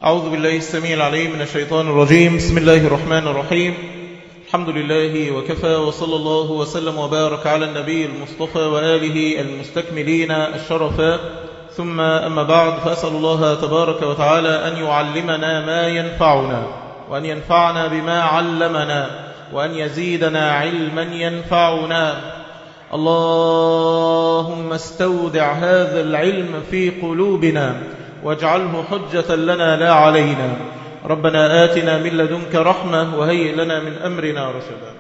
أعوذ بالله السميع العليم من الشيطان الرجيم بسم الله الرحمن الرحيم الحمد لله وكفى وصلى الله وسلم وبارك على النبي المصطفى وآله المستكملين الشرفاء ثم أما بعد فأسأل الله تبارك وتعالى أن يعلمنا ما ينفعنا وأن ينفعنا بما علمنا وأن يزيدنا علما ينفعنا اللهم استودع هذا العلم في قلوبنا واجعله حجة لنا لا علينا ربنا آتنا من لدنك رحمة وهيئ لنا من أمرنا رشدا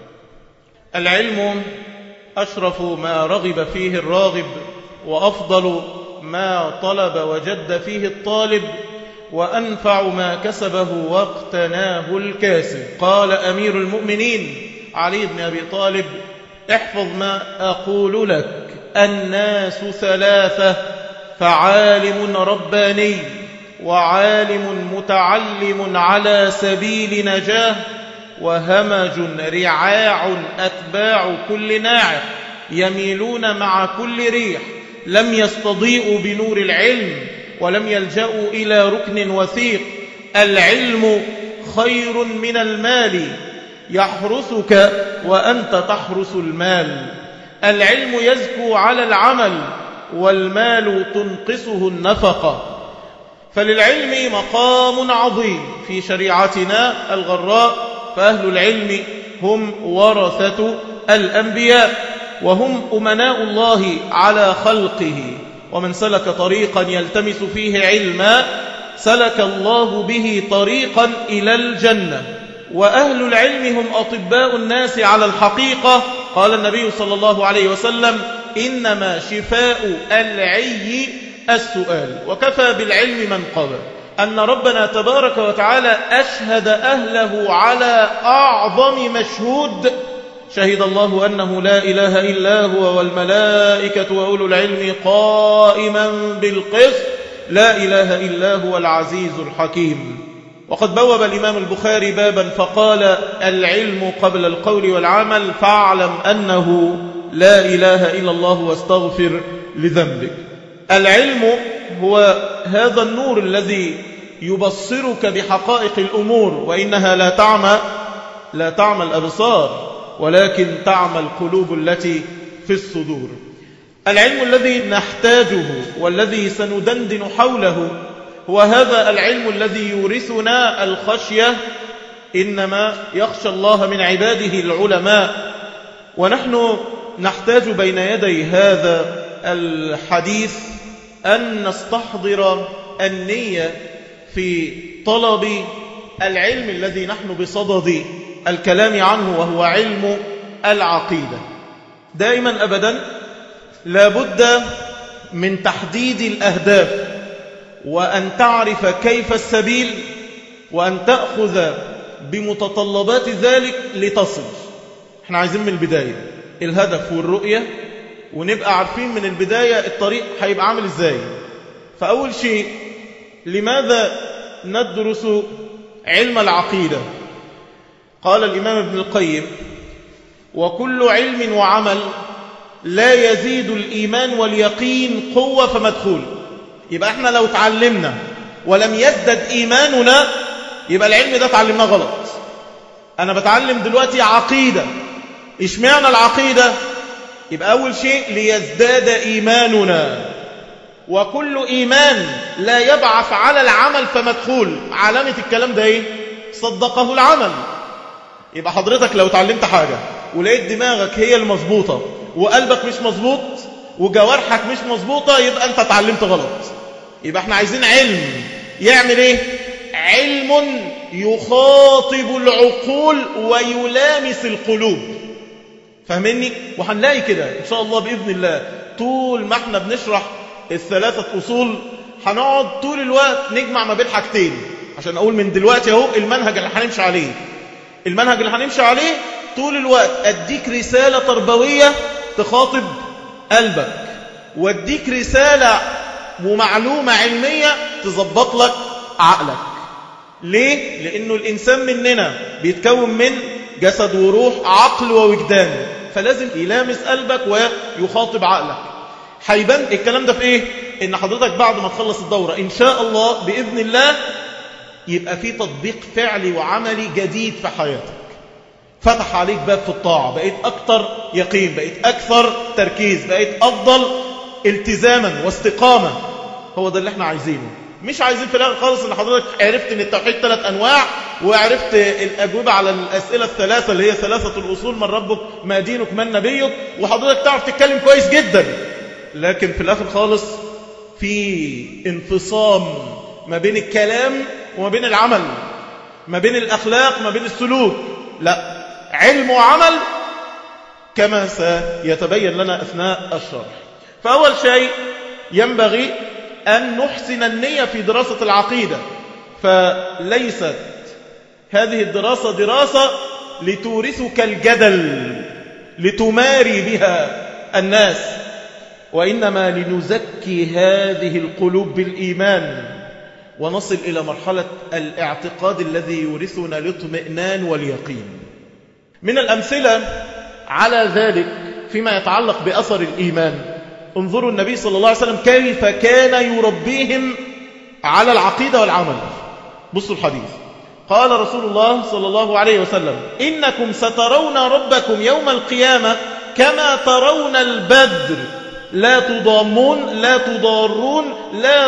العلم أشرف ما رغب فيه الراغب وأفضل ما طلب وجد فيه الطالب وأنفع ما كسبه واقتناه الكاسب قال أمير المؤمنين علي بن أبي طالب احفظ ما أقول لك الناس ثلاثة فعالم رباني وعالم متعلم على سبيل نجاه وهمج رعاع أتباع كل ناعق يميلون مع كل ريح لم يستضيئوا بنور العلم ولم يلجأوا إلى ركن وثيق العلم خير من المال يحرسك وأنت تحرس المال العلم يزكو على العمل والمال تنقصه النفقة فللعلم مقام عظيم في شريعتنا الغراء فأهل العلم هم ورثة الأنبياء وهم أمناء الله على خلقه ومن سلك طريقا يلتمس فيه علما سلك الله به طريقا إلى الجنة وأهل العلم هم أطباء الناس على الحقيقة قال النبي صلى الله عليه وسلم إنما شفاء العي السؤال وكفى بالعلم من قبل أن ربنا تبارك وتعالى أشهد أهله على أعظم مشهود شهد الله أنه لا إله إلا هو والملائكة وأولو العلم قائما بالقسط لا إله إلا هو العزيز الحكيم وقد بوب الإمام البخاري بابا فقال العلم قبل القول والعمل فاعلم أنه لا إله إلا الله واستغفر لذنبك العلم هو هذا النور الذي يبصرك بحقائق الأمور وإنها لا تعمى لا تعمى الأبصار ولكن تعمى القلوب التي في الصدور العلم الذي نحتاجه والذي سندندن حوله هو هذا العلم الذي يورثنا الخشية إنما يخشى الله من عباده العلماء ونحن نحتاج بين يدي هذا الحديث أن نستحضر النية في طلب العلم الذي نحن بصدد الكلام عنه وهو علم العقيدة دائما أبدا لابد من تحديد الأهداف وأن تعرف كيف السبيل وأن تأخذ بمتطلبات ذلك لتصل احنا عايزين من البداية الهدف والرؤية ونبقى عارفين من البداية الطريق هيبقى عامل ازاي فأول شيء لماذا ندرس علم العقيدة قال الإمام ابن القيم وكل علم وعمل لا يزيد الإيمان واليقين قوة فمدخول يبقى احنا لو تعلمنا ولم يزدد إيماننا يبقى العلم ده تعلمناه غلط أنا بتعلم دلوقتي عقيدة إشمعنى العقيدة يبقى أول شيء ليزداد إيماننا وكل إيمان لا يبعث على العمل فمدخول علامة الكلام ده إيه صدقه العمل يبقى حضرتك لو تعلمت حاجة ولقيت دماغك هي المظبوطة وقلبك مش مظبوط وجوارحك مش مظبوطة يبقى أنت تعلمت غلط يبقى احنا عايزين علم يعمل ايه علم يخاطب العقول ويلامس القلوب فاهمني وهنلاقي كده ان شاء الله باذن الله طول ما احنا بنشرح الثلاثه اصول هنقعد طول الوقت نجمع ما بين حاجتين عشان اقول من دلوقتي اهو المنهج اللي هنمشي عليه المنهج اللي هنمشي عليه طول الوقت اديك رساله تربويه تخاطب قلبك واديك رساله ومعلومه علميه تظبط لك عقلك ليه لانه الانسان مننا بيتكون من جسد وروح عقل ووجدان فلازم يلامس قلبك ويخاطب عقلك هيبان الكلام ده في ايه ان حضرتك بعد ما تخلص الدورة ان شاء الله باذن الله يبقى في تطبيق فعلي وعملي جديد في حياتك فتح عليك باب في الطاعة بقيت أكثر يقين بقيت أكثر تركيز بقيت أفضل التزاما واستقامة هو ده اللي احنا عايزينه مش عايزين في الآخر خالص ان حضرتك عرفت ان التوحيد ثلاث أنواع وعرفت الأجوبة على الأسئلة الثلاثة اللي هي ثلاثة الأصول من ربك ما دينك من نبيك وحضرتك تعرف تتكلم كويس جدا لكن في الآخر خالص في انفصام ما بين الكلام وما بين العمل ما بين الأخلاق ما بين السلوك لا علم وعمل كما سيتبين لنا أثناء الشرح فأول شيء ينبغي أن نحسن النية في دراسة العقيدة فليست هذه الدراسة دراسة لتورثك الجدل لتماري بها الناس وإنما لنزكي هذه القلوب بالإيمان ونصل إلى مرحلة الاعتقاد الذي يورثنا الاطمئنان واليقين من الأمثلة على ذلك فيما يتعلق بأثر الإيمان انظروا النبي صلى الله عليه وسلم كيف كان يربيهم على العقيدة والعمل بصوا الحديث قال رسول الله صلى الله عليه وسلم إنكم سترون ربكم يوم القيامة كما ترون البدر لا تضامون لا تضارون لا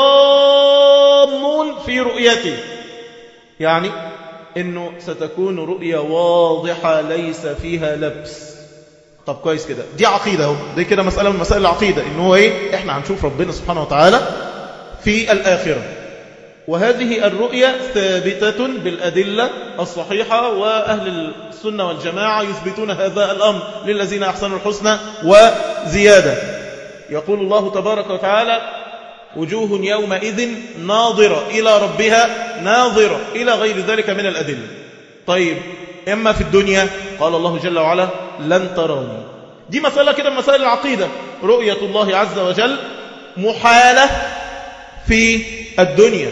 تضامون في رؤيته يعني انه ستكون رؤية واضحة ليس فيها لبس طب كويس كده دي عقيدة اهو دي كده مسألة من مسائل العقيدة انه هو ايه احنا هنشوف ربنا سبحانه وتعالى في الآخرة وهذه الرؤية ثابتة بالأدلة الصحيحة وأهل السنة والجماعة يثبتون هذا الأمر للذين أحسنوا الحسنى وزيادة يقول الله تبارك وتعالى وجوه يومئذ ناظرة إلى ربها ناظرة إلى غير ذلك من الأدلة طيب إما في الدنيا قال الله جل وعلا لن تروني دي مسألة كده من مسائل العقيدة رؤية الله عز وجل محالة في الدنيا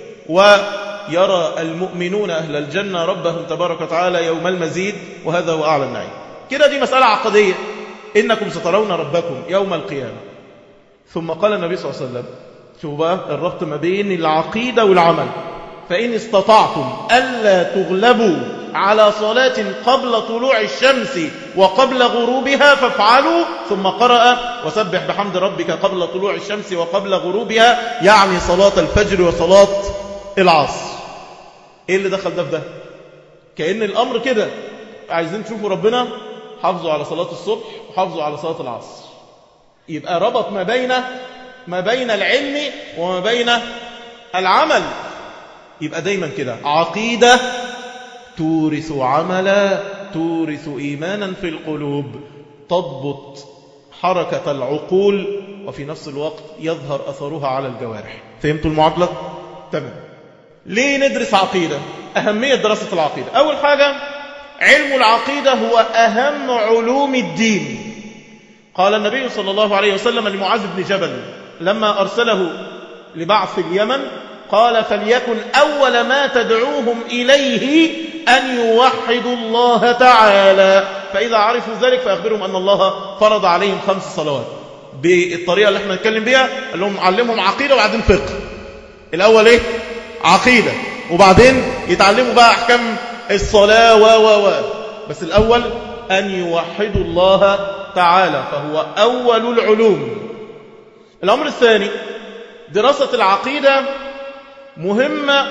ويرى المؤمنون أهل الجنة ربهم تبارك وتعالى يوم المزيد وهذا هو أعلى النعيم كده دي مسألة عقدية إنكم سترون ربكم يوم القيامة ثم قال النبي صلى الله عليه وسلم شوفوا بقى الربط ما بين العقيدة والعمل فإن استطعتم ألا تغلبوا على صلاة قبل طلوع الشمس وقبل غروبها فافعلوا ثم قرأ وسبح بحمد ربك قبل طلوع الشمس وقبل غروبها يعني صلاة الفجر وصلاة العصر ايه اللي دخل ده في ده كأن الأمر كده عايزين تشوفوا ربنا حافظوا على صلاة الصبح وحافظوا على صلاة العصر يبقى ربط ما بين ما بين العلم وما بين العمل يبقى دايما كده عقيدة تورث عملا تورث إيمانا في القلوب تضبط حركة العقول وفي نفس الوقت يظهر أثرها على الجوارح فهمتوا المعادلة؟ تمام ليه ندرس عقيدة؟ أهمية دراسة العقيدة أول حاجة علم العقيدة هو أهم علوم الدين قال النبي صلى الله عليه وسلم لمعاذ بن جبل لما أرسله لبعث اليمن قال فليكن أول ما تدعوهم إليه أن يوحدوا الله تعالى فإذا عرفوا ذلك فأخبرهم أن الله فرض عليهم خمس صلوات بالطريقة اللي احنا نتكلم بيها قال لهم علمهم عقيدة وبعدين فقه الأول إيه؟ عقيدة وبعدين يتعلموا بقى أحكام الصلاة و و و بس الأول أن يوحدوا الله تعالى فهو أول العلوم الأمر الثاني دراسة العقيدة مهمة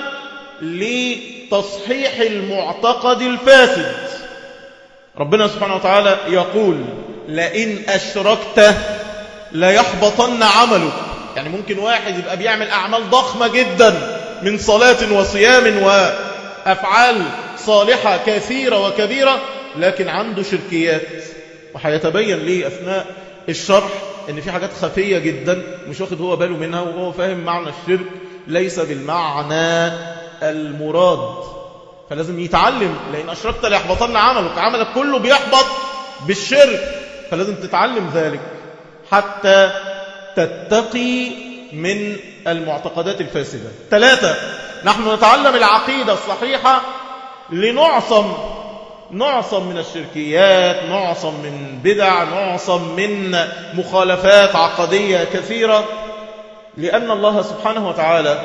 لتصحيح المعتقد الفاسد ربنا سبحانه وتعالى يقول لئن أشركت ليحبطن عملك يعني ممكن واحد يبقى بيعمل أعمال ضخمة جدا من صلاة وصيام وأفعال صالحة كثيرة وكبيرة لكن عنده شركيات وحيتبين لي أثناء الشرح ان في حاجات خفية جدا مش واخد هو باله منها وهو فاهم معنى الشرك ليس بالمعنى المراد فلازم يتعلم لأن أشركت ليحبطن عملك عملك كله بيحبط بالشرك فلازم تتعلم ذلك حتى تتقي من المعتقدات الفاسدة ثلاثة نحن نتعلم العقيدة الصحيحة لنعصم نعصم من الشركيات نعصم من بدع نعصم من مخالفات عقدية كثيرة لأن الله سبحانه وتعالى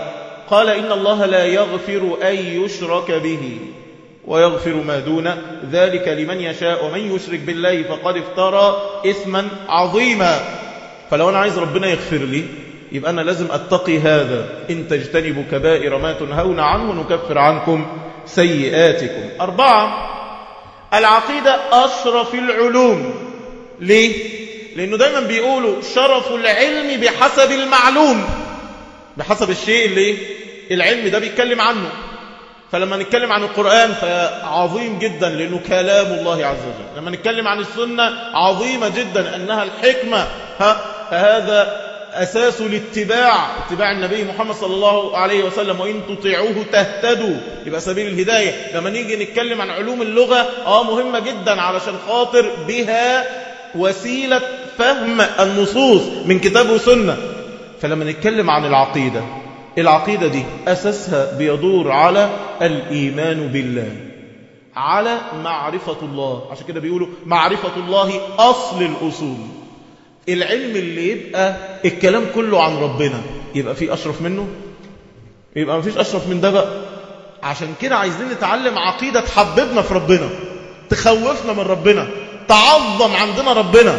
قال إن الله لا يغفر أن يشرك به ويغفر ما دون ذلك لمن يشاء ومن يشرك بالله فقد افترى إثما عظيما فلو أنا عايز ربنا يغفر لي يبقى أنا لازم أتقي هذا إن تجتنبوا كبائر ما تنهون عنه نكفر عنكم سيئاتكم أربعة العقيدة أشرف العلوم ليه؟ لأنه دايما بيقولوا شرف العلم بحسب المعلوم بحسب الشيء اللي العلم ده بيتكلم عنه فلما نتكلم عن القرآن فعظيم جدا لأنه كلام الله عز وجل لما نتكلم عن السنة عظيمة جدا أنها الحكمة ها فهذا أساس الاتباع اتباع النبي محمد صلى الله عليه وسلم وإن تطيعوه تهتدوا يبقى سبيل الهداية لما نيجي نتكلم عن علوم اللغة آه مهمة جدا علشان خاطر بها وسيلة فهم النصوص من كتاب وسنة فلما نتكلم عن العقيدة العقيدة دي أساسها بيدور على الإيمان بالله على معرفة الله عشان كده بيقولوا معرفة الله أصل الأصول العلم اللي يبقى الكلام كله عن ربنا يبقى في أشرف منه يبقى ما فيش أشرف من ده بقى عشان كده عايزين نتعلم عقيدة تحببنا في ربنا تخوفنا من ربنا تعظم عندنا ربنا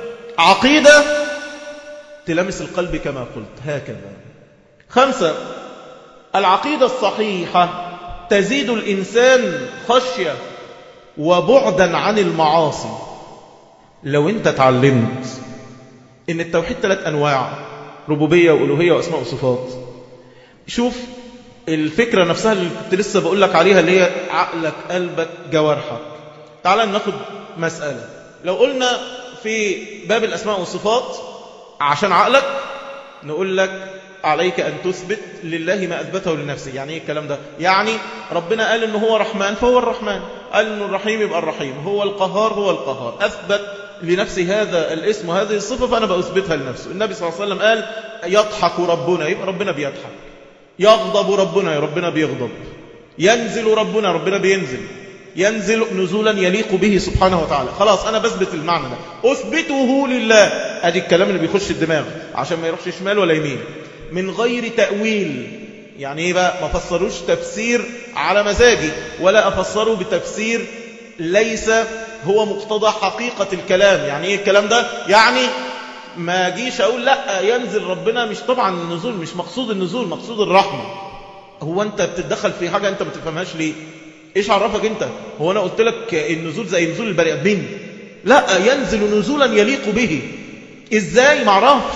عقيدة تلمس القلب كما قلت هكذا خمسة العقيدة الصحيحة تزيد الإنسان خشية وبعدا عن المعاصي لو انت تعلمت ان التوحيد ثلاث انواع ربوبية وألوهية وأسماء وصفات شوف الفكرة نفسها اللي كنت لسه بقول لك عليها اللي هي عقلك قلبك جوارحك تعال ناخد مسألة لو قلنا في باب الأسماء والصفات عشان عقلك نقول لك عليك أن تثبت لله ما أثبته لنفسه يعني إيه الكلام ده يعني ربنا قال إنه هو رحمن فهو الرحمن قال إنه الرحيم يبقى الرحيم هو القهار هو القهار أثبت لنفسي هذا الاسم وهذه الصفة فأنا بأثبتها لنفسه النبي صلى الله عليه وسلم قال يضحك ربنا يبقى ربنا بيضحك يغضب ربنا يا ربنا بيغضب ينزل ربنا ربنا بينزل ينزل نزولا يليق به سبحانه وتعالى خلاص أنا بثبت المعنى ده أثبته لله أدي الكلام اللي بيخش الدماغ عشان ما يروحش شمال ولا يمين من غير تأويل يعني ايه بقى ما فسروش تفسير على مزاجي ولا أفسره بتفسير ليس هو مقتضى حقيقة الكلام يعني ايه الكلام ده يعني ما جيش اقول لا ينزل ربنا مش طبعا النزول مش مقصود النزول مقصود الرحمة هو انت بتتدخل في حاجة انت ما تفهمهاش ليه ايش عرفك انت هو انا قلت لك النزول زي نزول البني ادمين لا ينزل نزولا يليق به ازاي ما اعرفش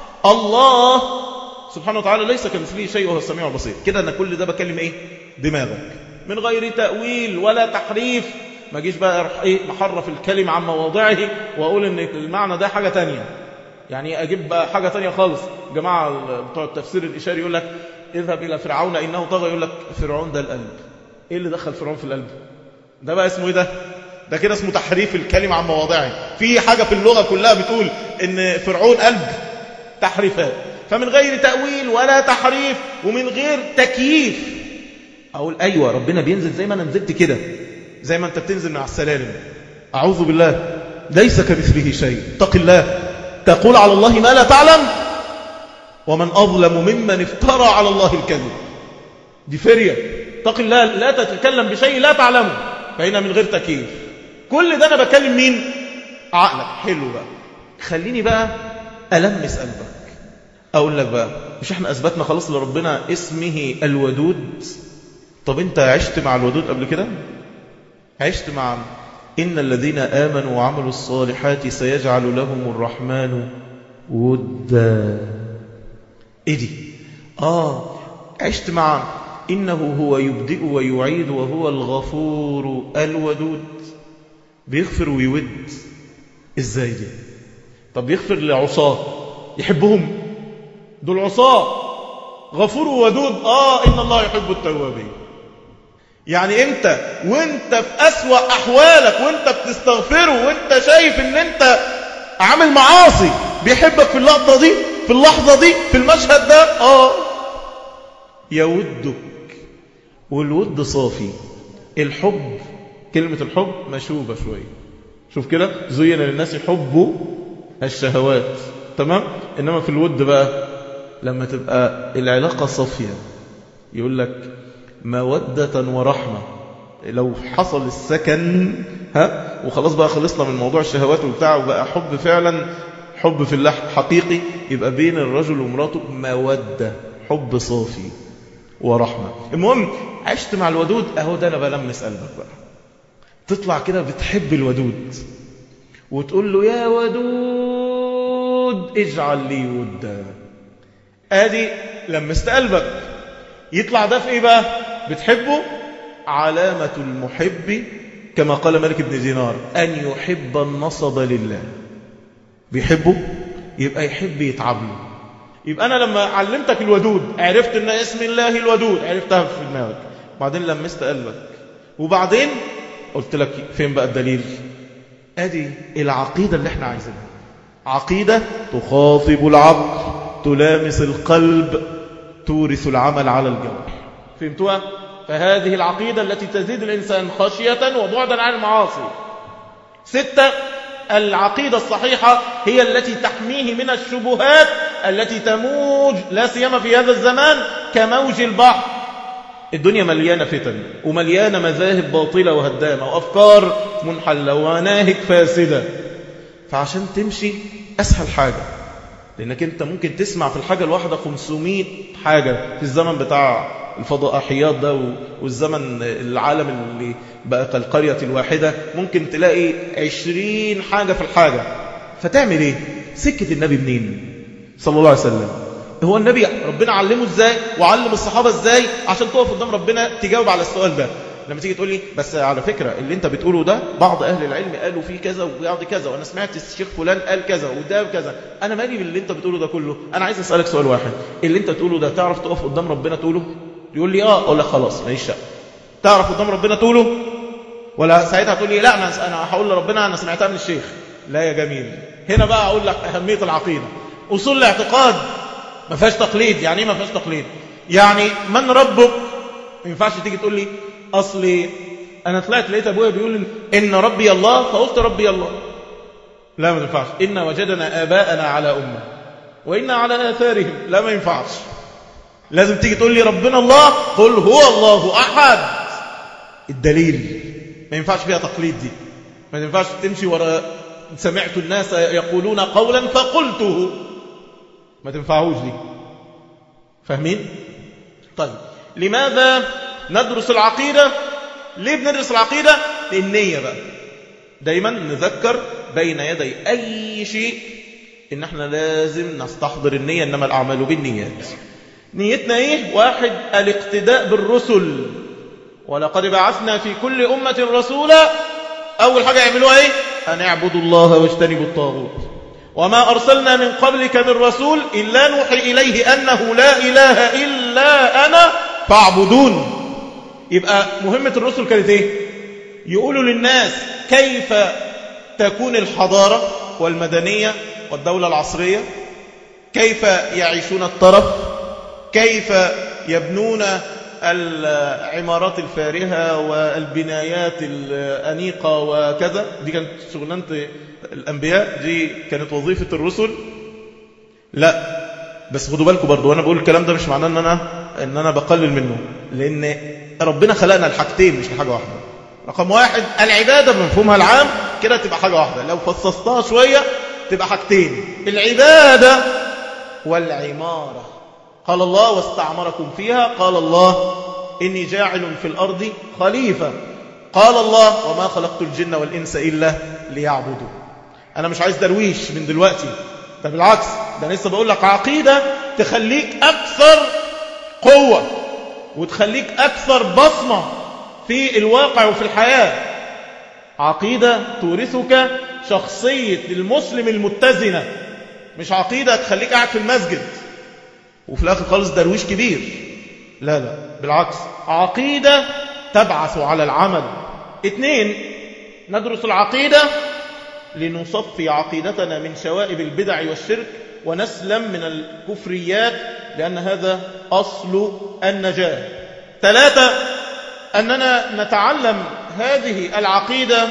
الله سبحانه وتعالى ليس كمثله شيء وهو السميع البصير كده انا كل ده بكلم ايه دماغك من غير تأويل ولا تحريف ما جيش بقى اروح ايه محرف الكلمة عن مواضعه واقول ان المعنى ده حاجة تانية يعني اجيب بقى حاجة تانية خالص جماعة بتوع التفسير الاشاري يقول لك اذهب الى فرعون انه طغى يقول لك فرعون ده القلب ايه اللي دخل فرعون في القلب ده بقى اسمه ايه ده ده كده اسمه تحريف الكلمة عن مواضعه في حاجة في اللغة كلها بتقول ان فرعون قلب تحريفات فمن غير تأويل ولا تحريف ومن غير تكييف أقول أيوة ربنا بينزل زي ما أنا نزلت كده زي ما أنت بتنزل من على السلالم أعوذ بالله ليس كمثله شيء اتق الله تقول على الله ما لا تعلم ومن أظلم ممن افترى على الله الكذب دي فرية اتق الله لا تتكلم بشيء لا تعلمه فهنا من غير تكييف كل ده أنا بكلم مين عقلك حلو بقى خليني بقى ألمس قلبك أقول لك بقى مش احنا أثبتنا خلاص لربنا اسمه الودود طب انت عشت مع الودود قبل كده عشت مع إن الذين آمنوا وعملوا الصالحات سيجعل لهم الرحمن ودا ايه دي آه عشت مع إنه هو يبدئ ويعيد وهو الغفور الودود بيغفر ويود ازاي دي طب يغفر لعصاه يحبهم دول عصاه غفور ودود آه إن الله يحب التوابين يعني انت وانت في أسوأ أحوالك وانت بتستغفره وانت شايف ان انت عامل معاصي بيحبك في اللقطة دي في اللحظة دي في المشهد ده آه يودك والود صافي الحب كلمة الحب مشوبة شوية شوف كده زين للناس حب الشهوات تمام إنما في الود بقى لما تبقى العلاقة صافية يقول لك مودة ورحمة لو حصل السكن ها وخلاص بقى خلصنا من موضوع الشهوات وبتاع وبقى حب فعلا حب في الله حقيقي يبقى بين الرجل ومراته مودة حب صافي ورحمة المهم عشت مع الودود اهو ده انا بلمس قلبك بقى تطلع كده بتحب الودود وتقول له يا ودود اجعل لي ودا ادي لمست قلبك يطلع ده في ايه بقى بتحبه علامة المحب كما قال ملك بن دينار أن يحب النصب لله بيحبه يبقى يحب يتعب له يبقى أنا لما علمتك الودود عرفت أن اسم الله الودود عرفتها في دماغك بعدين لمست قلبك وبعدين قلت لك فين بقى الدليل ادي العقيدة اللي احنا عايزينها عقيدة تخاطب العقل تلامس القلب تورث العمل على الجوارح فهمتوها فهذه العقيدة التي تزيد الإنسان خشية وبعدا عن المعاصي ستة العقيدة الصحيحة هي التي تحميه من الشبهات التي تموج لا سيما في هذا الزمان كموج البحر الدنيا مليانة فتن ومليانة مذاهب باطلة وهدامة وأفكار منحلة ومناهج فاسدة فعشان تمشي أسهل حاجة لأنك أنت ممكن تسمع في الحاجة الواحدة 500 حاجة في الزمن بتاع الفضائحيات ده والزمن العالم اللي بقى كالقرية الواحدة ممكن تلاقي 20 حاجة في الحاجة فتعمل ايه سكة النبي منين صلى الله عليه وسلم هو النبي ربنا علمه ازاي وعلم الصحابة ازاي عشان تقف قدام ربنا تجاوب على السؤال ده لما تيجي تقول لي بس على فكرة اللي انت بتقوله ده بعض اهل العلم قالوا فيه كذا وبعض كذا وانا سمعت الشيخ فلان قال كذا وده كذا انا مالي باللي انت بتقوله ده كله انا عايز اسالك سؤال واحد اللي انت تقوله ده تعرف تقف قدام ربنا تقوله يقول لي اه اقول لك خلاص ماليش شك تعرف قدام ربنا تقوله ولا ساعتها تقول لي لا انا انا هقول لربنا انا سمعتها من الشيخ لا يا جميل هنا بقى اقول لك اهميه العقيده اصول الاعتقاد ما فيهاش تقليد يعني ايه ما فيهاش تقليد يعني من ربك ما ينفعش تيجي تقول لي اصلي انا طلعت لقيت ابويا بيقول ان ربي الله فقلت ربي الله لا ما ينفعش ان وجدنا اباءنا على امه وإنا على آثارهم لا ما ينفعش لازم تيجي تقول لي ربنا الله قل هو الله أحد الدليل ما ينفعش فيها تقليد دي ما ينفعش تمشي وراء سمعت الناس يقولون قولا فقلته ما تنفعوش دي فاهمين طيب لماذا ندرس العقيدة ليه بندرس العقيدة للنية بقى دايما نذكر بين يدي أي شيء إن احنا لازم نستحضر النية إنما الأعمال بالنيات نيتنا إيه واحد الاقتداء بالرسل ولقد بعثنا في كل أمة رسولا أول حاجة يعملوها إيه أن اعبدوا الله واجتنبوا الطاغوت وما أرسلنا من قبلك من رسول إلا نوحي إليه أنه لا إله إلا أنا فاعبدون يبقى مهمة الرسل كانت إيه يقولوا للناس كيف تكون الحضارة والمدنية والدولة العصرية كيف يعيشون الطرف كيف يبنون العمارات الفارهة والبنايات الأنيقة وكذا دي كانت شغلانة الأنبياء دي كانت وظيفة الرسل لا بس خدوا بالكم برضو وانا بقول الكلام ده مش معناه ان انا ان انا بقلل منه لان ربنا خلقنا الحاجتين مش لحاجه واحده رقم واحد العباده بمفهومها العام كده تبقى حاجه واحده لو فصصتها شويه تبقى حاجتين العباده والعماره قال الله واستعمركم فيها قال الله إني جاعل في الأرض خليفة قال الله وما خلقت الجن والإنس إلا ليعبدوا أنا مش عايز درويش من دلوقتي ده بالعكس ده أنا لسه بقول لك عقيدة تخليك أكثر قوة وتخليك أكثر بصمة في الواقع وفي الحياة عقيدة تورثك شخصية المسلم المتزنة مش عقيدة تخليك قاعد في المسجد وفي الآخر خالص درويش كبير لا لا بالعكس عقيدة تبعث على العمل اثنين ندرس العقيدة لنصفي عقيدتنا من شوائب البدع والشرك ونسلم من الكفريات لأن هذا أصل النجاة ثلاثة أننا نتعلم هذه العقيدة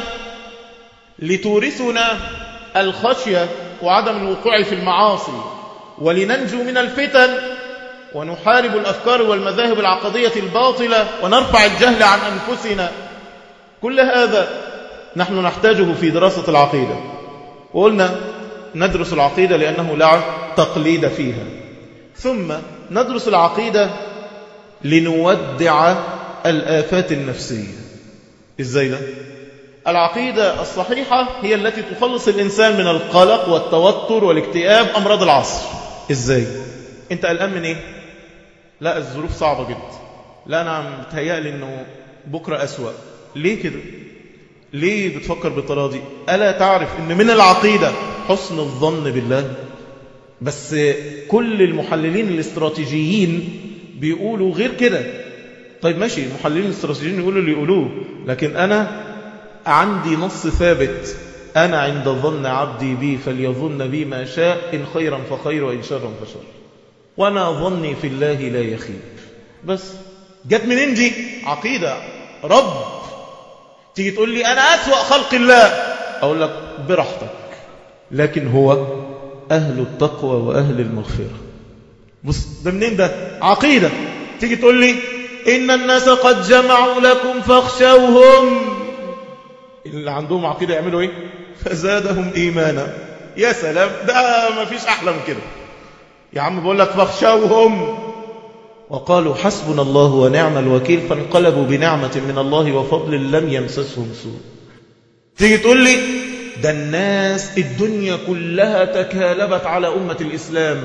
لتورثنا الخشية وعدم الوقوع في المعاصي ولننجو من الفتن ونحارب الأفكار والمذاهب العقدية الباطلة ونرفع الجهل عن أنفسنا كل هذا نحن نحتاجه في دراسة العقيدة وقلنا ندرس العقيدة لأنه لا تقليد فيها ثم ندرس العقيدة لنودع الآفات النفسية إزاي ده؟ العقيدة الصحيحة هي التي تخلص الإنسان من القلق والتوتر والاكتئاب أمراض العصر إزاي؟ أنت قلقان من إيه؟ لا الظروف صعبة جدا لا أنا متهيألي أنه بكرة أسوأ ليه كده؟ ليه بتفكر بالطريقة دي؟ ألا تعرف أن من العقيدة حسن الظن بالله؟ بس كل المحللين الاستراتيجيين بيقولوا غير كده طيب ماشي المحللين الاستراتيجيين يقولوا اللي يقولوه لكن أنا عندي نص ثابت أنا عند ظن عبدي بي فليظن بي ما شاء إن خيرا فخير وإن شرا فشر وأنا ظني في الله لا يخيب بس جت منين دي عقيدة رب تيجي تقول لي أنا أسوأ خلق الله أقول لك براحتك لكن هو أهل التقوى وأهل المغفرة بص ده منين ده عقيدة تيجي تقول لي إن الناس قد جمعوا لكم فاخشوهم اللي عندهم عقيدة يعملوا إيه فزادهم إيمانا يا سلام ده ما فيش أحلى من كده يا عم بقول لك فاخشوهم وقالوا حسبنا الله ونعم الوكيل فانقلبوا بنعمة من الله وفضل لم يمسسهم سوء تيجي تقول لي ده الناس الدنيا كلها تكالبت على أمة الإسلام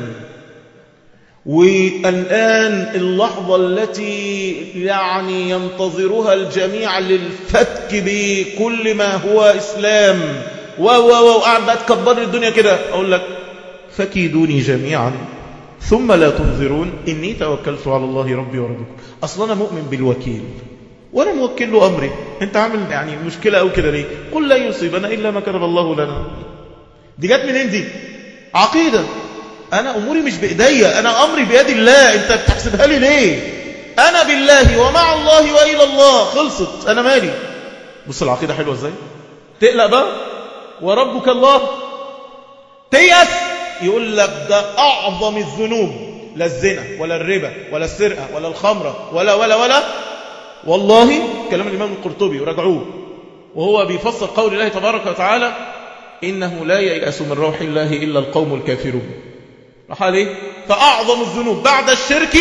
والآن اللحظة التي يعني ينتظرها الجميع للفتك بكل ما هو إسلام و و و وقعد بقى تكبر الدنيا كده أقول لك فكيدوني جميعا ثم لا تنظرون إني توكلت على الله ربي وربكم أصلا أنا مؤمن بالوكيل وأنا موكل له أمري أنت عامل يعني مشكلة أو كده ليه قل لا يصيبنا إلا ما كتب الله لنا دي جت منين دي عقيدة أنا أموري مش بإيديا أنا أمري بيد الله أنت بتحسبها لي ليه أنا بالله ومع الله وإلى الله خلصت أنا مالي بص العقيدة حلوة إزاي تقلق بقى وربك الله تيأس يقول لك ده أعظم الذنوب لا الزنا ولا الربا ولا السرقة ولا الخمرة ولا ولا ولا والله كلام الإمام القرطبي وراجعوه وهو بيفسر قول الله تبارك وتعالى إنه لا ييأس من روح الله إلا القوم الكافرون راح عليه فأعظم الذنوب بعد الشرك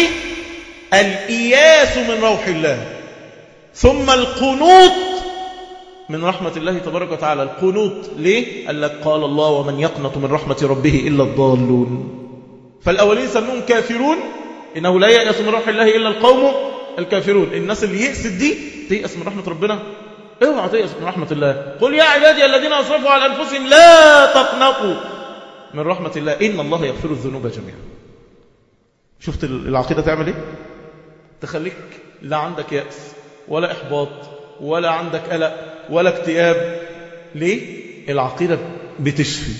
الإياس من روح الله ثم القنوط من رحمة الله تبارك وتعالى القنوط ليه؟ قال لك قال الله ومن يقنط من رحمة ربه إلا الضالون فالأولين سموهم كافرون إنه لا يأس من روح الله إلا القوم الكافرون الناس اللي يأست دي تيأس من رحمة ربنا اوعى تيأس من رحمة الله قل يا عبادي الذين أسرفوا على أنفسهم لا تقنطوا من رحمة الله إن الله يغفر الذنوب جميعا شفت العقيدة تعمل إيه تخليك لا عندك يأس ولا إحباط ولا عندك قلق ولا اكتئاب ليه العقيدة بتشفي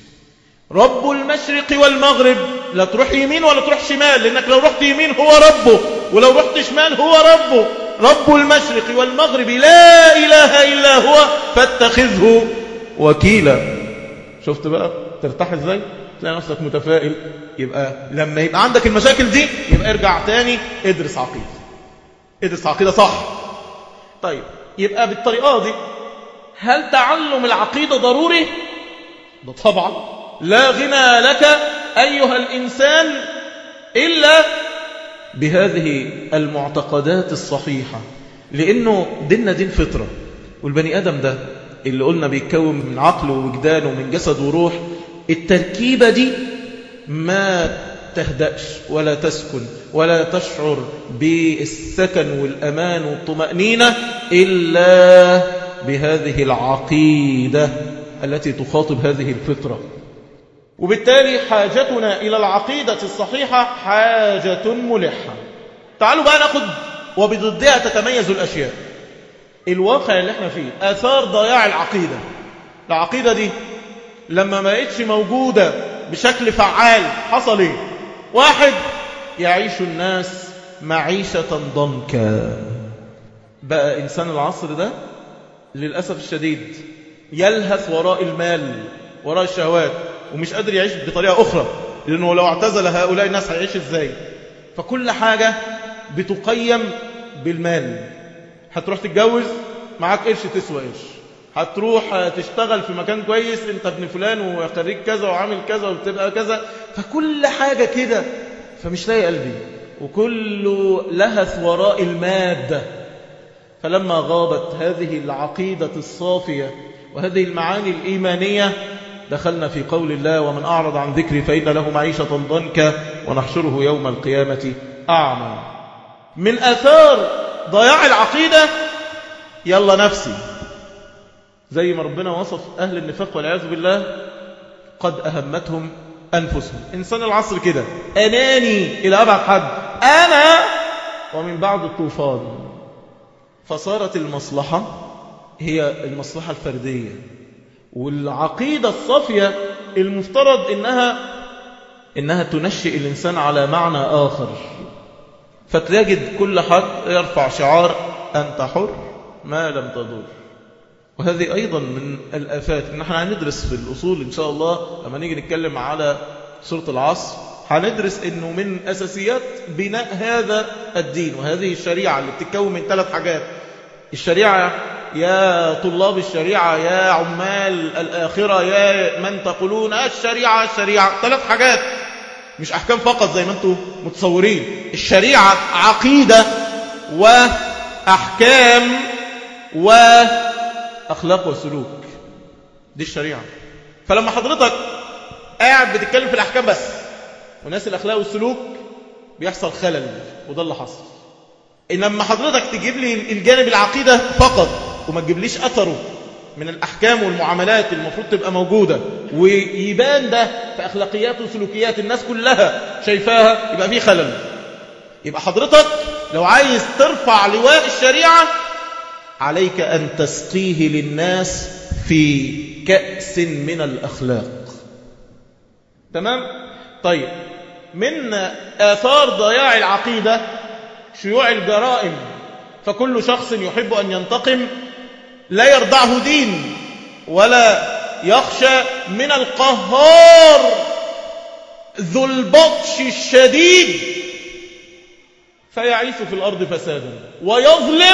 رب المشرق والمغرب لا تروح يمين ولا تروح شمال لأنك لو رحت يمين هو ربه ولو رحت شمال هو ربه رب المشرق والمغرب لا إله إلا هو فاتخذه وكيلا شفت بقى ترتاح ازاي تلاقي نفسك متفائل يبقى لما يبقى عندك المشاكل دي يبقى ارجع تاني ادرس عقيدة ادرس عقيدة صح طيب يبقى بالطريقة دي هل تعلم العقيدة ضروري ده طبعا لا غنى لك أيها الإنسان إلا بهذه المعتقدات الصحيحة لأنه ديننا دين فطرة والبني آدم ده اللي قلنا بيتكون من عقل ووجدان ومن جسد وروح التركيبة دي ما تهدأش ولا تسكن ولا تشعر بالسكن والأمان والطمأنينة إلا بهذه العقيدة التي تخاطب هذه الفطرة وبالتالي حاجتنا إلى العقيدة الصحيحة حاجة ملحة تعالوا بقى ناخد وبضدها تتميز الأشياء الواقع اللي احنا فيه آثار ضياع العقيدة العقيدة دي لما ما بقتش موجودة بشكل فعال حصل ايه واحد يعيش الناس معيشة ضنكا بقى إنسان العصر ده للأسف الشديد يلهث وراء المال وراء الشهوات ومش قادر يعيش بطريقة أخرى لأنه لو اعتزل هؤلاء الناس هيعيش إزاي فكل حاجة بتقيم بالمال هتروح تتجوز معاك قرش تسوى قرش هتروح تشتغل في مكان كويس انت ابن فلان وخريج كذا وعامل كذا وبتبقى كذا فكل حاجة كده فمش لاقي قلبي وكل لهث وراء المادة فلما غابت هذه العقيدة الصافية وهذه المعاني الإيمانية دخلنا في قول الله ومن أعرض عن ذكري فإن له معيشة ضنكا ونحشره يوم القيامة أعمى من أثار ضياع العقيدة يلا نفسي زي ما ربنا وصف أهل النفاق والعياذ بالله قد أهمتهم أنفسهم إنسان العصر كده أناني إلى أبعد حد أنا ومن بعد الطوفان فصارت المصلحة هي المصلحة الفردية والعقيدة الصافية المفترض إنها إنها تنشئ الإنسان على معنى آخر فتجد كل حد يرفع شعار أنت حر ما لم تضر وهذه أيضا من الآفات إن احنا هندرس في الأصول إن شاء الله لما نيجي نتكلم على سورة العصر هندرس إنه من أساسيات بناء هذا الدين وهذه الشريعة اللي بتتكون من ثلاث حاجات الشريعة يا طلاب الشريعة يا عمال الآخرة يا من تقولون الشريعة الشريعة ثلاث حاجات مش أحكام فقط زي ما أنتم متصورين الشريعة عقيدة وأحكام وأخلاق وسلوك دي الشريعة فلما حضرتك قاعد بتتكلم في الأحكام بس وناس الأخلاق والسلوك بيحصل خلل وده اللي حصل لما حضرتك تجيب لي الجانب العقيدة فقط وما تجيبليش أثره من الأحكام والمعاملات المفروض تبقى موجودة ويبان ده في أخلاقيات وسلوكيات الناس كلها شايفاها يبقى فيه خلل يبقى حضرتك لو عايز ترفع لواء الشريعة عليك أن تسقيه للناس في كأس من الأخلاق تمام؟ طيب من آثار ضياع العقيدة شيوع الجرائم فكل شخص يحب أن ينتقم لا يرضعه دين ولا يخشى من القهار ذو البطش الشديد فيعيش في الأرض فسادا ويظلم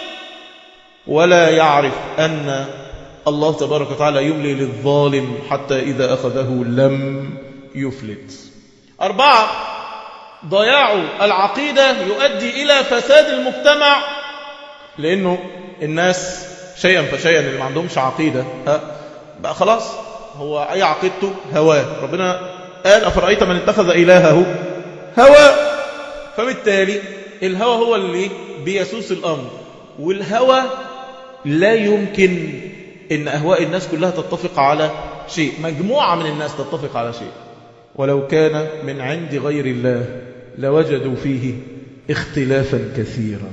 ولا يعرف أن الله تبارك وتعالى يملي للظالم حتى إذا أخذه لم يفلت أربعة ضياع العقيدة يؤدي إلى فساد المجتمع لأنه الناس شيئا فشيئا اللي ما عندهمش عقيدة ها بقى خلاص هو أي عقيدته هواه ربنا قال أفرأيت من اتخذ إلهه هوى فبالتالي الهوى هو اللي بيسوس الأمر والهوى لا يمكن إن أهواء الناس كلها تتفق على شيء مجموعة من الناس تتفق على شيء ولو كان من عند غير الله لوجدوا فيه اختلافا كثيرا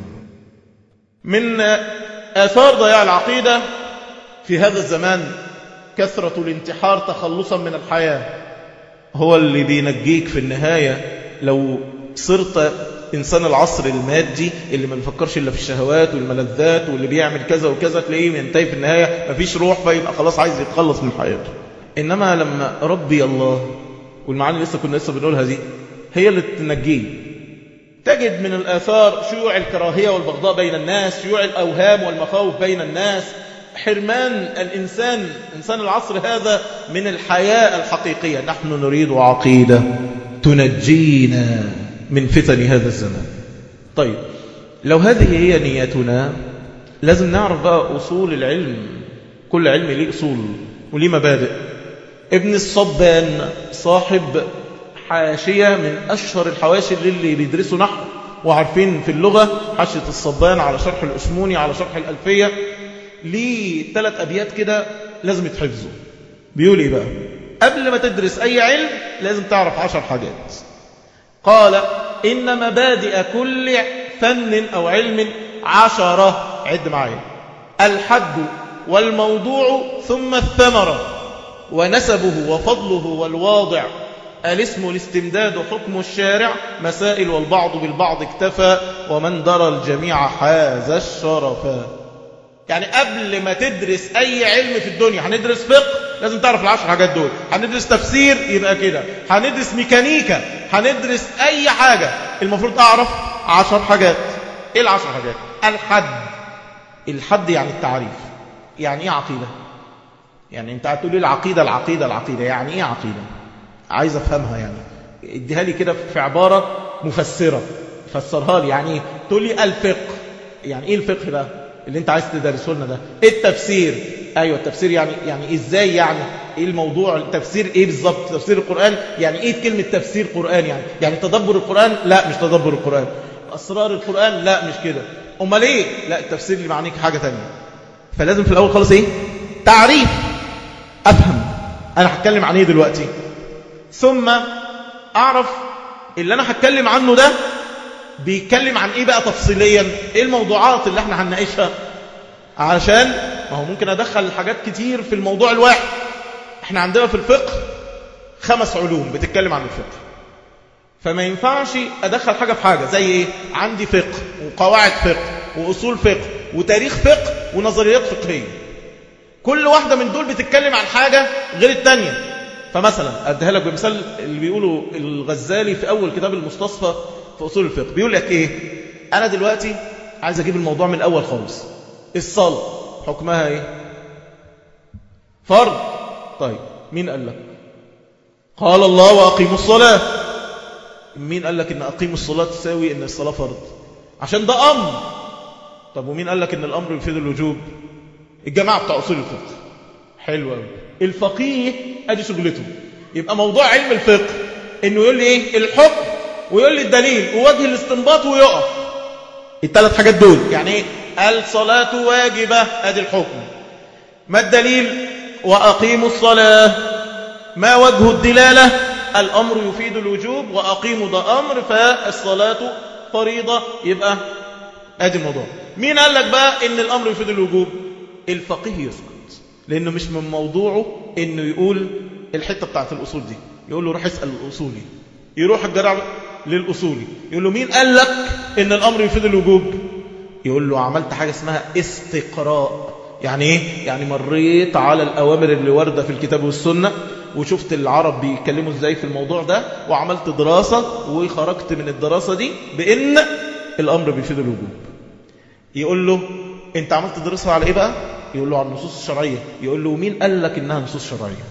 من آثار ضياع العقيدة في هذا الزمان كثرة الانتحار تخلصا من الحياة هو اللي بينجيك في النهاية لو صرت إنسان العصر المادي اللي ما بيفكرش إلا في الشهوات والملذات واللي بيعمل كذا وكذا تلاقيه ينتهي في النهاية مفيش روح فيبقى خلاص عايز يتخلص من حياته إنما لما ربي الله والمعاني لسه كنا لسه بنقولها دي هي اللي تنجيه تجد من الآثار شيوع الكراهية والبغضاء بين الناس شيوع الأوهام والمخاوف بين الناس حرمان الإنسان إنسان العصر هذا من الحياة الحقيقية نحن نريد عقيدة تنجينا من فتن هذا الزمان طيب لو هذه هي نيتنا لازم نعرف بقى أصول العلم كل علم ليه أصول وليه مبادئ ابن الصبان صاحب حاشية من أشهر الحواشي اللي بيدرسوا نحو وعارفين في اللغة حاشية الصبان على شرح الأسموني على شرح الألفية ليه ثلاث أبيات كده لازم يتحفظوا بيقول إيه بقى قبل ما تدرس أي علم لازم تعرف عشر حاجات قال إن مبادئ كل فن أو علم عشرة عد معايا الحد والموضوع ثم الثمرة ونسبه وفضله والواضع الاسم الاستمداد حكم الشارع مسائل والبعض بالبعض اكتفى ومن درى الجميع حاز الشرفا يعني قبل ما تدرس أي علم في الدنيا هندرس فقه لازم تعرف العشر حاجات دول هندرس تفسير يبقى كده هندرس ميكانيكا هندرس أي حاجة المفروض أعرف عشر حاجات إيه العشر حاجات الحد الحد يعني التعريف يعني إيه عقيدة يعني أنت هتقول لي العقيدة العقيدة العقيدة يعني إيه عقيدة عايز أفهمها يعني اديها لي كده في عبارة مفسرة فسرها لي يعني تقول لي الفقه يعني ايه الفقه ده اللي انت عايز تدرسه لنا ده ايه التفسير ايوه التفسير يعني يعني ازاي يعني ايه الموضوع التفسير ايه بالظبط تفسير القرآن يعني ايه كلمة تفسير قرآن يعني يعني تدبر القرآن لا مش تدبر القرآن اسرار القرآن لا مش كده امال ايه لا التفسير اللي معنيك حاجة تانية فلازم في الاول خالص ايه تعريف افهم انا هتكلم عن ايه دلوقتي ثم اعرف اللي انا هتكلم عنه ده بيتكلم عن ايه بقى تفصيليا ايه الموضوعات اللي احنا هنناقشها علشان ما هو ممكن ادخل حاجات كتير في الموضوع الواحد احنا عندنا في الفقه خمس علوم بتتكلم عن الفقه فما ينفعش ادخل حاجة في حاجة زي ايه عندي فقه وقواعد فقه واصول فقه وتاريخ فقه ونظريات فقهية كل واحدة من دول بتتكلم عن حاجة غير التانية فمثلا اديها لك بمثال اللي بيقوله الغزالي في اول كتاب المستصفى في أصول الفقه بيقول لك إيه أنا دلوقتي عايز أجيب الموضوع من الأول خالص الصلاة حكمها إيه فرض طيب مين قال لك قال الله وأقيموا الصلاة مين قال لك إن أقيموا الصلاة تساوي إن الصلاة فرض عشان ده أمر طب ومين قال لك إن الأمر يفيد الوجوب الجماعة بتاع أصول الفقه حلو قوي الفقيه أدي شغلته يبقى موضوع علم الفقه إنه يقول لي إيه الحكم ويقول لي الدليل ووجه الاستنباط ويقف الثلاث حاجات دول يعني ايه الصلاة واجبة ادي الحكم ما الدليل وأقيموا الصلاة ما وجه الدلالة الأمر يفيد الوجوب وأقيموا ده أمر فالصلاة فريضة يبقى ادي الموضوع مين قال لك بقى ان الأمر يفيد الوجوب الفقيه يسكت لأنه مش من موضوعه انه يقول الحتة بتاعت الأصول دي يقول له روح اسأل الأصولي يروح الجرع للأصولي يقول له مين قال لك إن الأمر يفيد الوجوب يقول له عملت حاجة اسمها استقراء يعني إيه؟ يعني مريت على الأوامر اللي واردة في الكتاب والسنة وشفت العرب بيتكلموا إزاي في الموضوع ده وعملت دراسة وخرجت من الدراسة دي بإن الأمر بيفيد الوجوب يقول له أنت عملت دراسة على إيه بقى؟ يقول له على النصوص الشرعية يقول له مين قال لك إنها نصوص شرعية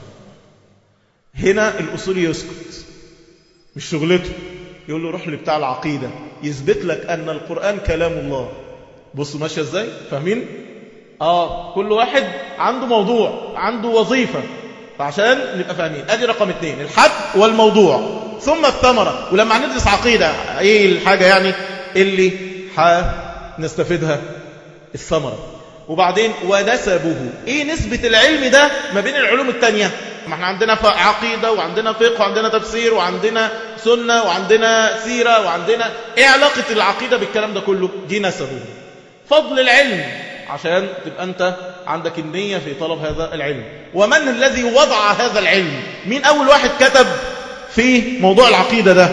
هنا الأصولي يسكت مش شغلته يقول له روح لبتاع العقيدة يثبت لك أن القرآن كلام الله بصوا ماشية ازاي فاهمين آه كل واحد عنده موضوع عنده وظيفة فعشان نبقى فاهمين ادي رقم اثنين الحد والموضوع ثم الثمرة ولما هندرس عقيدة ايه الحاجة يعني اللي هنستفيدها الثمرة وبعدين ونسبه ايه نسبة العلم ده ما بين العلوم التانية ما احنا عندنا عقيدة وعندنا فقه وعندنا تفسير وعندنا سنة وعندنا سيرة وعندنا ايه علاقة العقيدة بالكلام ده كله دي نسبه فضل العلم عشان تبقى انت عندك النية في طلب هذا العلم ومن الذي وضع هذا العلم مين اول واحد كتب في موضوع العقيدة ده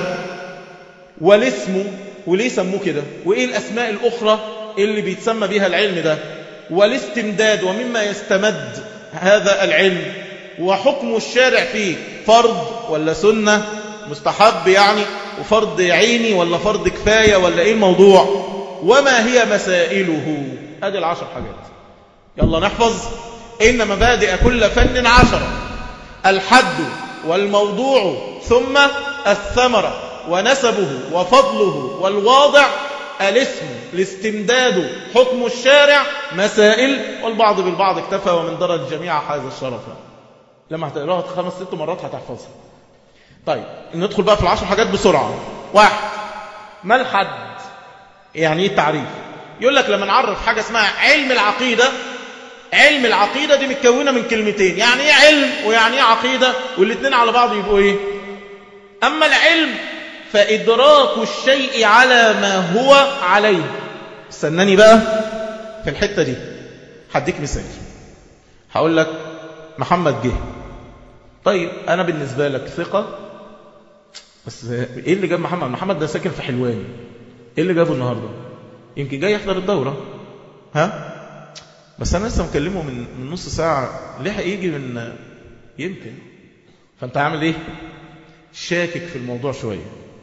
والاسم وليه سموه كده وايه الاسماء الاخرى اللي بيتسمى بها العلم ده والاستمداد ومما يستمد هذا العلم وحكم الشارع فيه فرض ولا سنة مستحب يعني وفرض عيني ولا فرض كفاية ولا ايه الموضوع وما هي مسائله ادي العشر حاجات يلا نحفظ إن مبادئ كل فن عشرة الحد والموضوع ثم الثمرة ونسبه وفضله والواضع الاسم الاستمداد حكم الشارع مسائل والبعض بالبعض اكتفى ومن درج الجميع حاز الشرف لما هتقراها خمس ست مرات هتحفظها طيب ندخل بقى في العشر حاجات بسرعة واحد ما الحد يعني ايه التعريف يقول لك لما نعرف حاجة اسمها علم العقيدة علم العقيدة دي متكونة من كلمتين يعني ايه علم ويعني ايه عقيدة والاثنين على بعض يبقوا ايه اما العلم فإدراك الشيء على ما هو عليه استناني بقى في الحتة دي هديك مثال هقول لك محمد جه طيب أنا بالنسبة لك ثقة بس إيه اللي جاب محمد محمد ده ساكن في حلوان إيه اللي جابه النهاردة يمكن جاي يحضر الدورة ها بس أنا لسه مكلمه من, من نص ساعة ليه يجي من يمكن فأنت عامل إيه شاكك في الموضوع شوية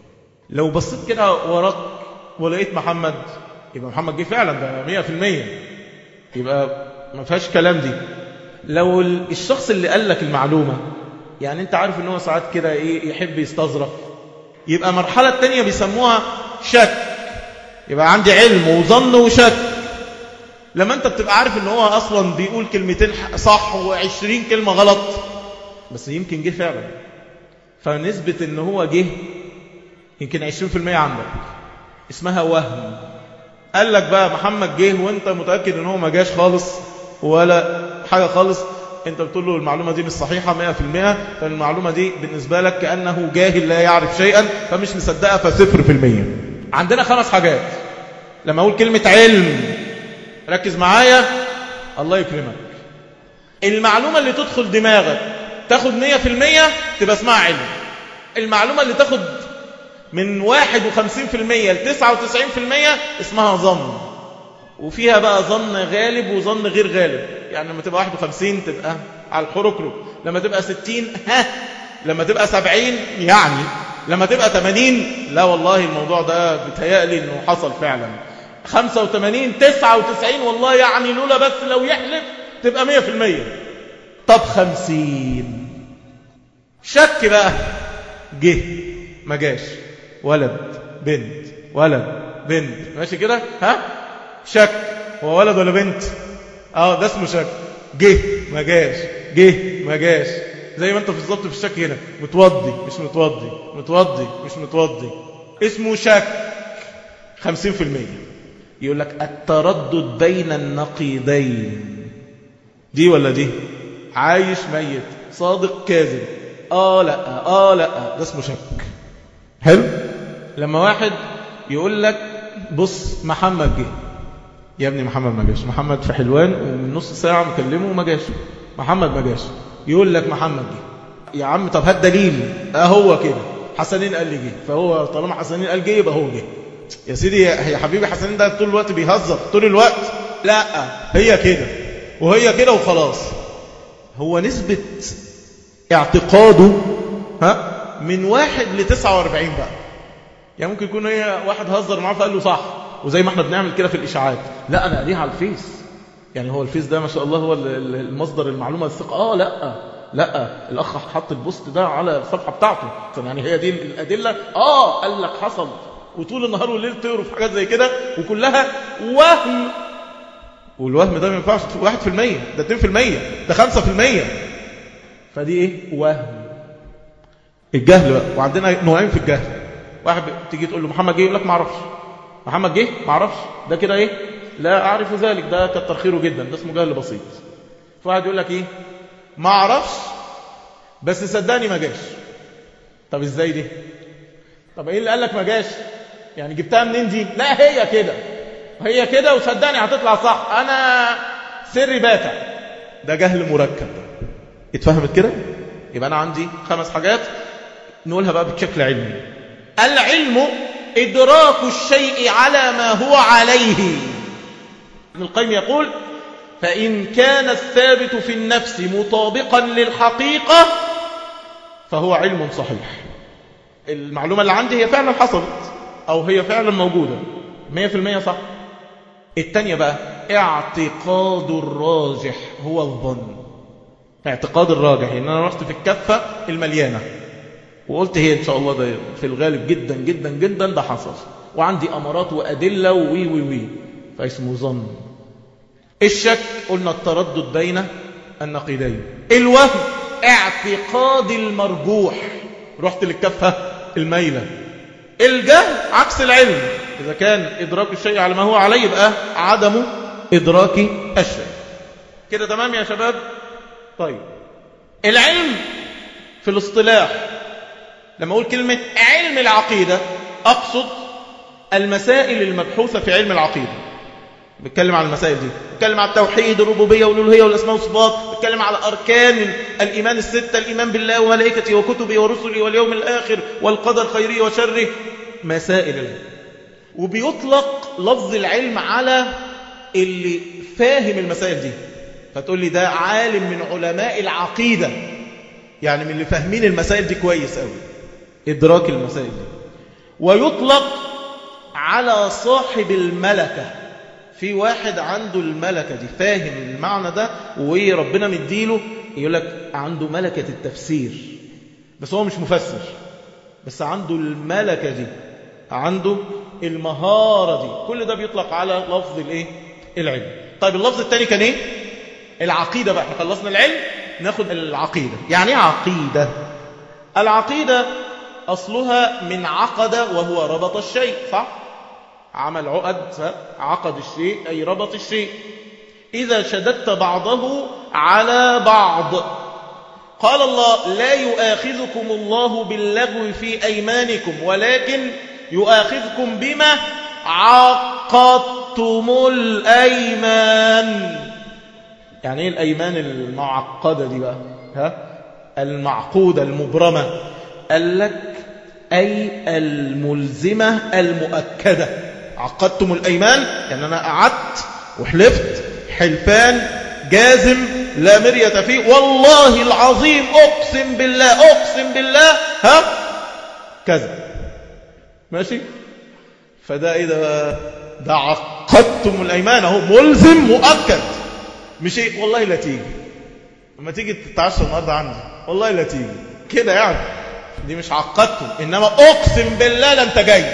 لو بصيت كده وراك ولقيت محمد يبقى محمد جه فعلا ده مية في المية يبقى ما فيهاش كلام دي لو الشخص اللي قال لك المعلومة يعني انت عارف ان هو ساعات كده ايه يحب يستظرف يبقى المرحلة التانية بيسموها شك يبقى عندي علم وظن وشك لما انت بتبقى عارف ان هو اصلا بيقول كلمتين صح وعشرين كلمة غلط بس يمكن جه فعلا فنسبة ان هو جه يمكن عشرين في المية عندك اسمها وهم قال لك بقى محمد جه وانت متأكد ان هو ما جاش خالص ولا حاجة خالص انت بتقول له المعلومة دي مش صحيحة مئة في المئة فالمعلومة دي بالنسبة لك كأنه جاهل لا يعرف شيئا فمش مصدقها فصفر في المية عندنا خمس حاجات لما أقول كلمة علم ركز معايا الله يكرمك المعلومة اللي تدخل دماغك تاخد مية في المية تبقى اسمها علم المعلومة اللي تاخد من واحد وخمسين في المية لتسعة وتسعين في المية اسمها ظن وفيها بقى ظن غالب وظن غير غالب يعني لما تبقى 51 تبقى على الحركرك لما تبقى 60 ها لما تبقى 70 يعني لما تبقى 80 لا والله الموضوع ده بتهيألي انه حصل فعلا 85 99 والله يعني لولا بس لو يحلف تبقى 100% طب 50 شك بقى جه ما جاش ولد بنت ولد بنت ماشي كده ها شك هو ولد ولا بنت اه ده اسمه شك جه ما جاش جه ما جاش زي ما انت بالظبط في الشك هنا متوضي مش متوضي متوضي مش متوضي اسمه شك 50% يقول لك التردد بين النقيضين دي ولا دي عايش ميت صادق كاذب اه لا اه لا ده اسمه شك حلو لما واحد يقول لك بص محمد جه يا ابني محمد ما جاش محمد في حلوان ومن نص ساعة مكلمه وما جاش محمد ما جاش يقول لك محمد جه يا عم طب هات دليل اه هو كده حسنين قال لي جه فهو طالما حسنين قال جه يبقى هو جه يا سيدي يا حبيبي حسنين ده طول الوقت بيهزر طول الوقت لا هي كده وهي كده وخلاص هو نسبة اعتقاده ها من واحد لتسعة واربعين بقى يعني ممكن يكون هي واحد هزر معاه فقال له صح وزي ما احنا بنعمل كده في الإشاعات لا أنا قريها على الفيس يعني هو الفيس ده ما شاء الله هو المصدر المعلومة الثقة آه لا لا الأخ حط البوست ده على الصفحة بتاعته يعني هي دي الأدلة آه قال لك حصل وطول النهار والليل تقروا في حاجات زي كده وكلها وهم والوهم ده ما ينفعش واحد في المية ده اتنين في المية ده خمسة في المية فدي ايه وهم الجهل بقى وعندنا نوعين في الجهل واحد تيجي تقول له محمد جه يقول لك ما اعرفش محمد جه ما اعرفش ده كده ايه لا اعرف ذلك ده كتر خيره جدا ده اسمه جهل بسيط فواحد يقول لك ايه ما اعرفش بس صدقني ما جاش طب ازاي دي طب ايه اللي قال لك ما جاش يعني جبتها منين دي لا هي كده هي كده وصدقني هتطلع صح انا سري باتع ده جهل مركب اتفهمت كده يبقى انا عندي خمس حاجات نقولها بقى بشكل علمي العلم إدراك الشيء على ما هو عليه ابن القيم يقول فإن كان الثابت في النفس مطابقا للحقيقة فهو علم صحيح المعلومة اللي عندي هي فعلا حصلت أو هي فعلا موجودة مية في المية صح التانية بقى اعتقاد الراجح هو الظن اعتقاد الراجح ان انا رحت في الكفة المليانة وقلت هي إن شاء الله ده في الغالب جدا جدا جدا ده حصل وعندي أمارات وأدلة وي وي وي فاسمه ظن الشك قلنا التردد بين النقيضين الوهم اعتقاد المرجوح رحت للكفة الميلة الجهل عكس العلم إذا كان إدراك الشيء على ما هو عليه يبقى عدم إدراك الشيء كده تمام يا شباب طيب العلم في الاصطلاح لما أقول كلمة علم العقيدة أقصد المسائل المبحوثة في علم العقيدة بتكلم عن المسائل دي بتكلم عن التوحيد الربوبية والألوهية والأسماء والصفات بتكلم على أركان الإيمان الستة الإيمان بالله وملائكته وكتبه ورسله واليوم الآخر والقدر خيره وشره مسائل العلم وبيطلق لفظ العلم على اللي فاهم المسائل دي فتقول لي ده عالم من علماء العقيدة يعني من اللي فاهمين المسائل دي كويس قوي إدراك المسائل دي ويطلق على صاحب الملكة في واحد عنده الملكة دي فاهم المعنى ده وربنا مديله يقول لك عنده ملكة التفسير بس هو مش مفسر بس عنده الملكة دي عنده المهارة دي كل ده بيطلق على لفظ الايه العلم طيب اللفظ الثاني كان ايه العقيدة بقى احنا خلصنا العلم ناخد العقيدة يعني ايه عقيدة العقيدة أصلها من عقد وهو ربط الشيء صح عمل عقد عقد الشيء أي ربط الشيء إذا شددت بعضه على بعض قال الله لا يؤاخذكم الله باللغو في أيمانكم ولكن يؤاخذكم بما عقدتم الأيمان يعني ايه الأيمان المعقدة دي بقى ها المعقودة المبرمة قال لك أي الملزمة المؤكدة عقدتم الأيمان يعني أنا قعدت وحلفت حلفان جازم لا مرية فيه والله العظيم أقسم بالله أقسم بالله ها كذا ماشي فده إيه ده ده عقدتم الأيمان اهو ملزم مؤكد مش ايه والله لا تيجي لما تيجي تتعشى النهارده عندي والله لا تيجي كده يعني دي مش عقدتم انما اقسم بالله لا انت جاي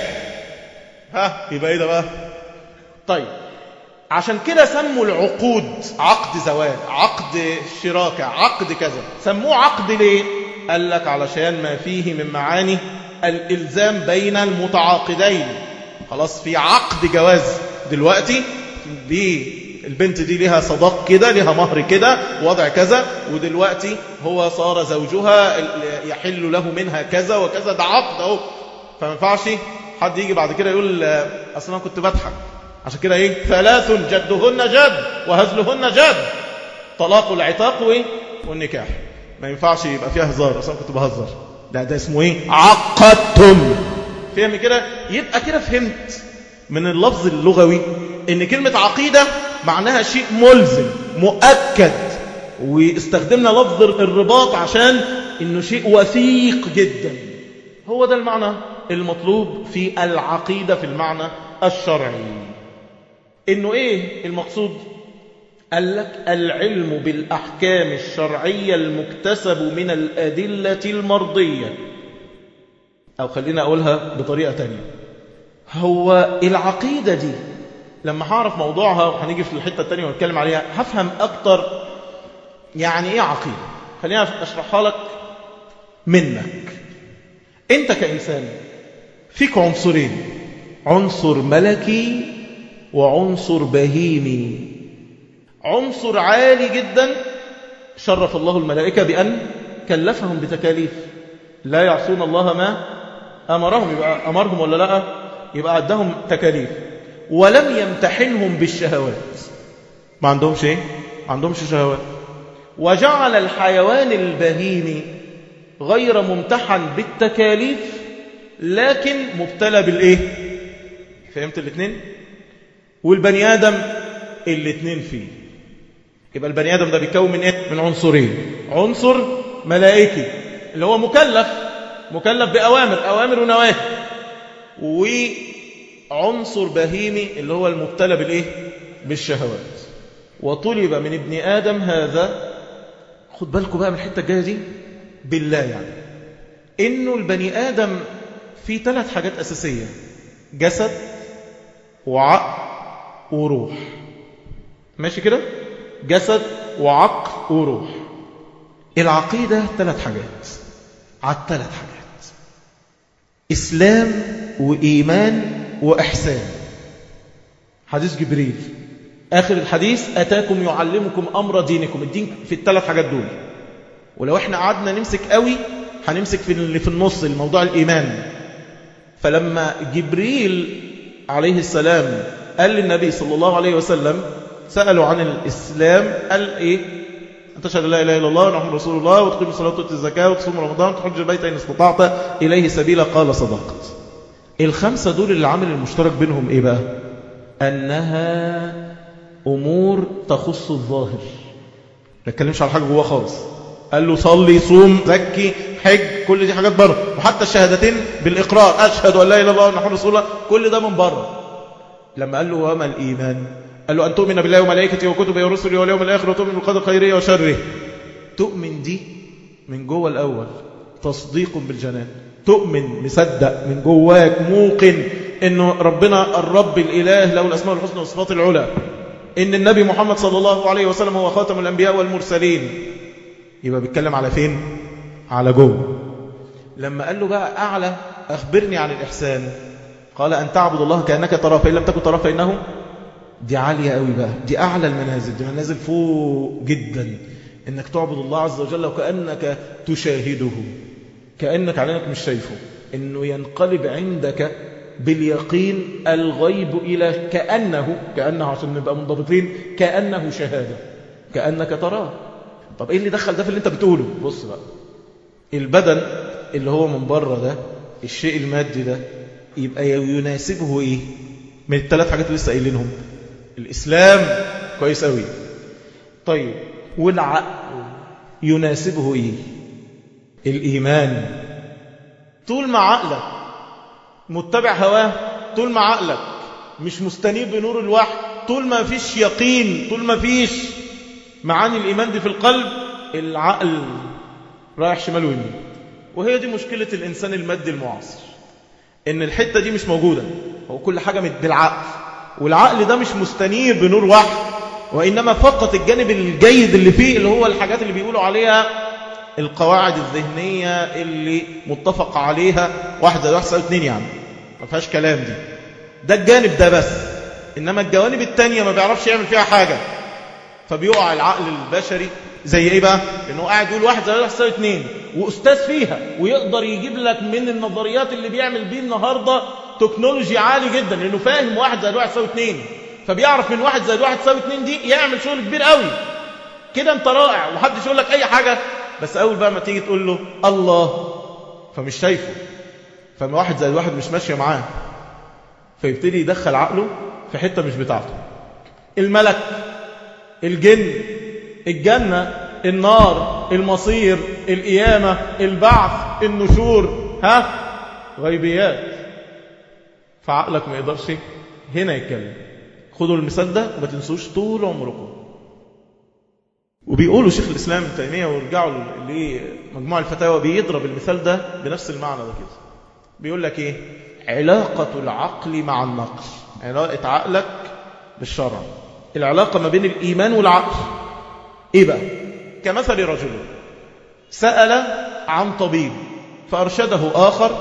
ها يبقى ايه ده بقى طيب عشان كده سموا العقود عقد زواج عقد شراكة عقد كذا سموه عقد ليه قال لك علشان ما فيه من معاني الإلزام بين المتعاقدين خلاص في عقد جواز دلوقتي دي البنت دي لها صداق كده لها مهر كده وضع كذا ودلوقتي هو صار زوجها يحل له منها كذا وكذا ده عقد اهو فما ينفعش حد يجي بعد كده يقول اصلا انا كنت بضحك عشان كده ايه ثلاث جدهن جد وهزلهن جد طلاق العتاق وايه والنكاح ما ينفعش يبقى فيها هزار اصلا كنت بهزر ده ده اسمه ايه عقدتم فهم كده يبقى كده فهمت من اللفظ اللغوي ان كلمة عقيدة معناها شيء ملزم مؤكد واستخدمنا لفظ الرباط عشان انه شيء وثيق جدا هو ده المعنى المطلوب في العقيدة في المعنى الشرعي انه ايه المقصود قال لك العلم بالأحكام الشرعية المكتسب من الأدلة المرضية أو خلينا أقولها بطريقة تانية هو العقيدة دي لما هعرف موضوعها وهنيجي في الحتة التانية ونتكلم عليها هفهم أكتر يعني إيه عقيدة خلينا أشرحها لك منك أنت كإنسان فيك عنصرين عنصر ملكي وعنصر بهيمي عنصر عالي جدا شرف الله الملائكة بأن كلفهم بتكاليف لا يعصون الله ما أمرهم يبقى أمرهم ولا لا يبقى عدهم تكاليف ولم يمتحنهم بالشهوات ما عندهمش ايه ما عندهمش شهوات وجعل الحيوان البهيمي غير ممتحن بالتكاليف لكن مبتلى بالايه فهمت الاثنين والبني ادم الاثنين فيه يبقى البني ادم ده بيتكون من ايه من عنصرين عنصر ملائكي اللي هو مكلف مكلف باوامر اوامر ونواهي وعنصر بهيمي اللي هو المبتلى بالايه بالشهوات وطلب من ابن ادم هذا خد بالكم بقى من الحته الجايه دي بالله يعني انه البني ادم فيه ثلاث حاجات اساسيه جسد وعقل وروح ماشي كده جسد وعقل وروح العقيدة ثلاث حاجات على ثلاث حاجات إسلام وإيمان وإحسان حديث جبريل آخر الحديث أتاكم يعلمكم أمر دينكم الدين في الثلاث حاجات دول ولو احنا قعدنا نمسك قوي هنمسك في اللي في النص الموضوع الإيمان فلما جبريل عليه السلام قال للنبي صلى الله عليه وسلم سألوا عن الإسلام قال إيه أن تشهد لا إله إلا الله ونحن رسول الله وتقيم الصلاة وتؤتي الزكاة وتصوم رمضان وتحج البيت إن استطعت إليه سبيلا قال صدقت الخمسة دول اللي عامل المشترك بينهم إيه بقى أنها أمور تخص الظاهر ما نتكلمش على حاجة جواه خالص قال له صلي صوم زكي حج كل دي حاجات بره وحتى الشهادتين بالإقرار أشهد أن لا إله إلا الله وأن محمد رسول الله كل ده من بره لما قال له وما الإيمان قال له أن تؤمن بالله وملائكته وكتبه ورسله واليوم الآخر وتؤمن بالقدر خيره وشره تؤمن دي من جوه الأول تصديق بالجنان تؤمن مصدق من جواك موقن انه ربنا الرب الاله له الاسماء الحسنى والصفات العلى ان النبي محمد صلى الله عليه وسلم هو خاتم الانبياء والمرسلين يبقى بيتكلم على فين على جوه لما قال له بقى اعلى اخبرني عن الاحسان قال ان تعبد الله كانك تراه فان لم تكن تراه فانه دي عاليه قوي بقى دي اعلى المنازل دي منازل فوق جدا انك تعبد الله عز وجل وكانك تشاهده كانك عليك مش شايفه انه ينقلب عندك باليقين الغيب إلى كأنه كأنه عشان نبقى منضبطين كأنه شهادة كأنك تراه طب إيه اللي دخل ده في اللي أنت بتقوله بص بقى البدن اللي هو من بره ده الشيء المادي ده يبقى يناسبه إيه من الثلاث حاجات اللي لسه قايلينهم الإسلام كويس قوي طيب والعقل يناسبه إيه الإيمان طول ما عقلك متبع هواه طول ما عقلك مش مستنير بنور الوحي طول ما فيش يقين طول ما فيش معاني الإيمان دي في القلب العقل رايح شمال ويمين وهي دي مشكلة الإنسان المادي المعاصر إن الحتة دي مش موجودة هو كل حاجة بالعقل والعقل ده مش مستنير بنور وحي وإنما فقط الجانب الجيد اللي فيه اللي هو الحاجات اللي بيقولوا عليها القواعد الذهنية اللي متفق عليها واحد زائد واحد يساوي اتنين يعني ما فيهاش كلام دي ده الجانب ده بس إنما الجوانب التانية ما بيعرفش يعمل فيها حاجة فبيقع العقل البشري زي ايه بقى انه قاعد يقول واحد زائد واحد يساوي اتنين واستاذ فيها ويقدر يجيب لك من النظريات اللي بيعمل بيه النهارده تكنولوجي عالي جدا لانه فاهم واحد زائد واحد يساوي اتنين فبيعرف من واحد زائد واحد يساوي اتنين دي يعمل شغل كبير قوي كده انت رائع ومحدش يقول لك اي حاجه بس اول بقى ما تيجي تقول له الله فمش شايفه فما واحد زائد واحد مش ماشيه معاه فيبتدي يدخل عقله في حته مش بتاعته الملك الجن الجنة النار المصير القيامة البعث النشور ها غيبيات فعقلك ما يقدرش هنا يتكلم خدوا المثال ده وما تنسوش طول عمركم وبيقولوا شيخ الإسلام ابن تيمية ويرجعوا لمجموع الفتاوى بيضرب المثال ده بنفس المعنى ده كده بيقول لك ايه علاقة العقل مع النقل علاقة عقلك بالشرع العلاقة ما بين الإيمان والعقل إيه بقى كمثل رجل سأل عن طبيب فأرشده آخر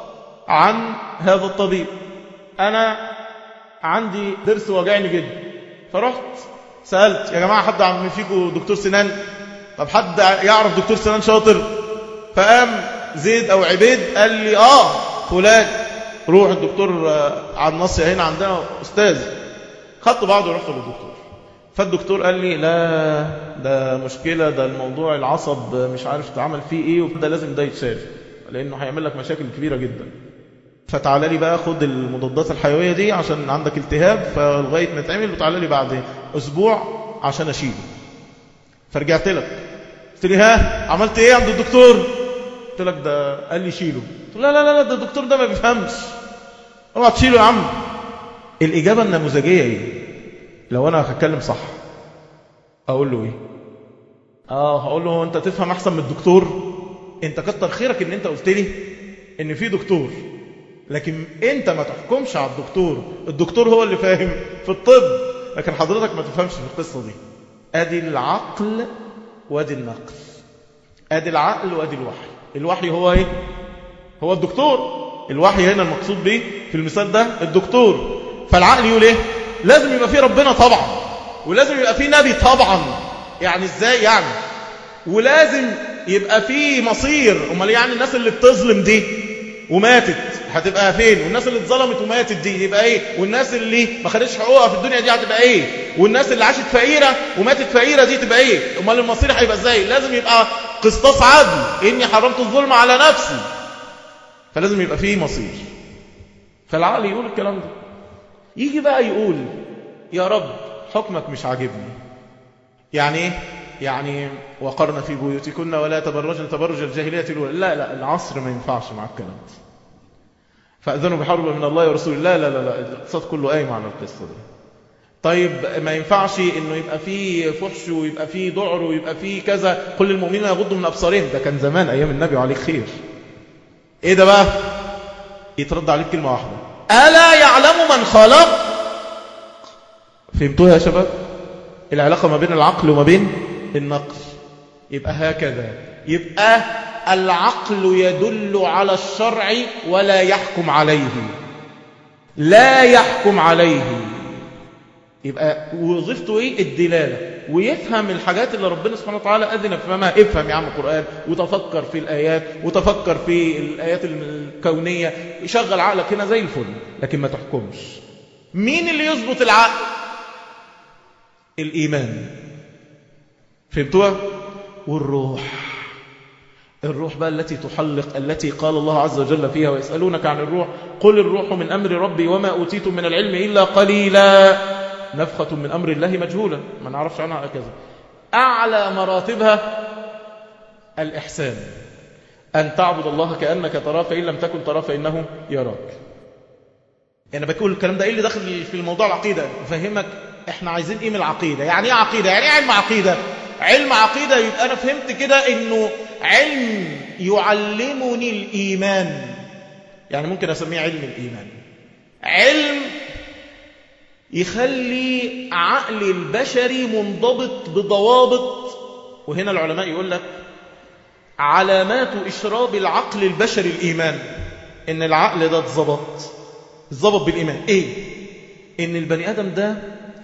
عن هذا الطبيب أنا عندي ضرس وجعني جدا فرحت سألت يا جماعة حد عم فيكم دكتور سنان طب حد يعرف دكتور سنان شاطر فقام زيد أو عبيد قال لي آه فلان روح الدكتور عن نصر هنا عندنا أستاذ خدت بعض ورحت للدكتور فالدكتور قال لي لا ده مشكلة ده الموضوع العصب مش عارف تعمل فيه ايه وده لازم ده يتشال لانه هيعمل لك مشاكل كبيرة جدا فتعالى لي بقى خد المضادات الحيوية دي عشان عندك التهاب فلغاية ما تعمل وتعالى لي بعد اسبوع عشان اشيله فرجعت لك قلت لي ها عملت ايه عند الدكتور قلت لك ده قال لي شيله قلت لا لا لا ده الدكتور ده ما بيفهمش اوعى تشيله يا عم الإجابة النموذجية إيه لو أنا هتكلم صح أقول له إيه آه هقول له أنت تفهم أحسن من الدكتور أنت كتر خيرك إن أنت قلت لي إن في دكتور لكن أنت ما تحكمش على الدكتور الدكتور هو اللي فاهم في الطب لكن حضرتك ما تفهمش في القصة دي أدي العقل وأدي النقل أدي العقل وأدي الوحي الوحي هو إيه هو الدكتور الوحي هنا المقصود به في المثال ده الدكتور فالعقل يقول ايه لازم يبقى فيه ربنا طبعا ولازم يبقى فيه نبي طبعا يعني ازاي يعني ولازم يبقى فيه مصير امال يعني الناس اللي بتظلم دي وماتت هتبقى فين والناس اللي اتظلمت وماتت دي يبقى ايه والناس اللي ما خدتش حقوقها في الدنيا دي هتبقى ايه والناس اللي عاشت فقيره وماتت فقيره دي تبقى ايه امال المصير هيبقى ازاي لازم يبقى قسطاس عدل اني حرمت الظلم على نفسي فلازم يبقى فيه مصير فالعقل يقول الكلام ده يجي بقى يقول يا رب حكمك مش عاجبني يعني ايه يعني وقرن في بيوتكن ولا تبرجن تبرج الجاهلية الأولى لا لا العصر ما ينفعش مع الكلام ده فأذنوا بحرب من الله ورسوله لا لا لا لا الاقتصاد كله قايم على القصة دي طيب ما ينفعش انه يبقى فيه فحش ويبقى فيه ذعر ويبقى فيه كذا كل المؤمنين يغضوا من ابصارهم ده كان زمان ايام النبي وعليك خير ايه ده بقى يترد عليك كلمه واحده الا يعلم من خلق فهمتوها يا شباب العلاقه ما بين العقل وما بين النقل يبقى هكذا يبقى العقل يدل على الشرع ولا يحكم عليه لا يحكم عليه يبقى وظيفته ايه الدلالة ويفهم الحاجات اللي ربنا سبحانه وتعالى أذن فهمها افهم يا عم القرآن وتفكر في الآيات وتفكر في الآيات الكونية يشغل عقلك هنا زي الفل لكن ما تحكمش مين اللي يظبط العقل الإيمان فهمتوها والروح الروح بقى التي تحلق التي قال الله عز وجل فيها ويسألونك عن الروح قل الروح من أمر ربي وما أوتيتم من العلم إلا قليلا نفخة من أمر الله مجهولة ما نعرفش عنها كذا أعلى مراتبها الإحسان أن تعبد الله كأنك تراه فإن لم تكن تراه فإنه يراك يعني بقول الكلام ده إيه اللي داخل في الموضوع العقيدة فهمك إحنا عايزين إيه من العقيدة يعني إيه عقيدة يعني إيه علم عقيدة علم عقيدة يبقى أنا فهمت كده إنه علم يعلمني الإيمان يعني ممكن أسميه علم الإيمان علم يخلي عقل البشري منضبط بضوابط وهنا العلماء يقول لك علامات إشراب العقل البشري الإيمان إن العقل ده اتظبط اتظبط بالإيمان إيه؟ إن البني آدم ده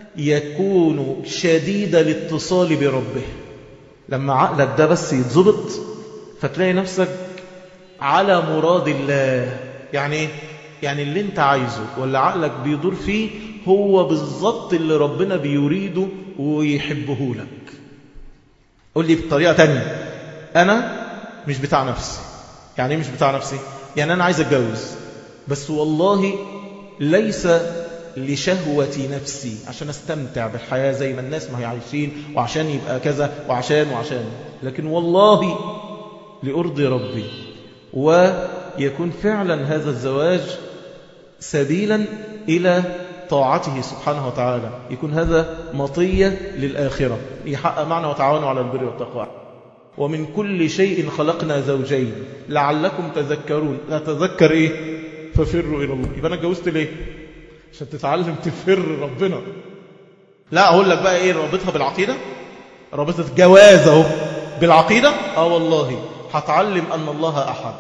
يكون شديد الاتصال بربه لما عقلك ده بس يتظبط فتلاقي نفسك على مراد الله يعني ايه؟ يعني اللي انت عايزه ولا عقلك بيدور فيه هو بالظبط اللي ربنا بيريده ويحبه لك قول لي بطريقة تانية أنا مش بتاع نفسي يعني ايه مش بتاع نفسي يعني أنا عايز أتجوز بس والله ليس لشهوة نفسي عشان استمتع بالحياة زي ما الناس ما هي عايشين وعشان يبقى كذا وعشان وعشان لكن والله لأرضي ربي ويكون فعلا هذا الزواج سبيلا إلى طاعته سبحانه وتعالى يكون هذا مطية للآخرة يحقق معنا وتعاونوا على البر والتقوى ومن كل شيء خلقنا زوجين لعلكم تذكرون تذكر إيه ففروا إلى الله يبقى أنا اتجوزت ليه عشان تتعلم تفر ربنا لا أقول لك بقى إيه رابطها بالعقيدة رابطة جواز اهو بالعقيدة اه والله هتعلم أن الله أحد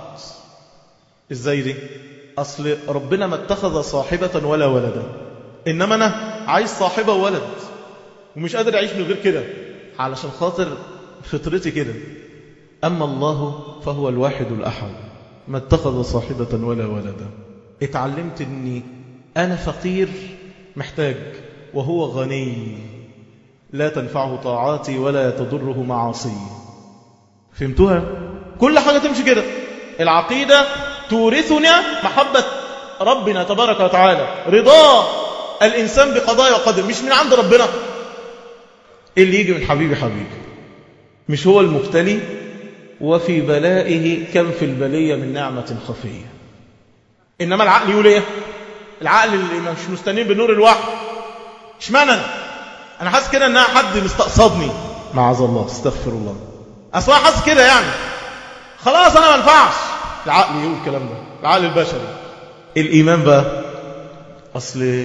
إزاي دي أصل ربنا ما اتخذ صاحبة ولا ولدا إنما أنا عايز صاحبة وولد ومش قادر أعيش من غير كده علشان خاطر فطرتي كده أما الله فهو الواحد الأحد ما اتخذ صاحبة ولا ولدا اتعلمت أني أنا فقير محتاج وهو غني لا تنفعه طاعاتي ولا تضره معاصي فهمتوها؟ كل حاجة تمشي كده العقيدة تورثنا محبة ربنا تبارك وتعالى رضا الإنسان بقضاء وقدر مش من عند ربنا اللي يجي من حبيبي حبيبي مش هو المبتلي وفي بلائه كم في البلية من نعمة خفية إنما العقل يقول إيه العقل اللي مش مستنين بنور الوحي اشمعنى انا انا حاسس كده ان حد مستقصدني معاذ الله استغفر الله اصلا حاسس كده يعني خلاص انا ما ينفعش العقل يقول الكلام ده العقل البشري الايمان بقى اصل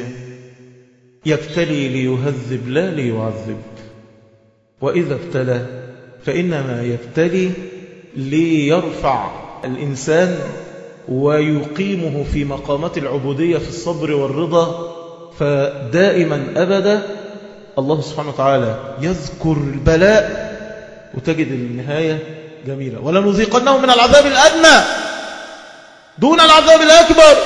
يبتلي ليهذب لا ليعذب واذا ابتلى فانما يبتلي ليرفع الانسان ويقيمه في مقامات العبودية في الصبر والرضا فدائما أبدا الله سبحانه وتعالى يذكر البلاء وتجد النهاية جميلة ولنذيقنهم من العذاب الأدنى دون العذاب الأكبر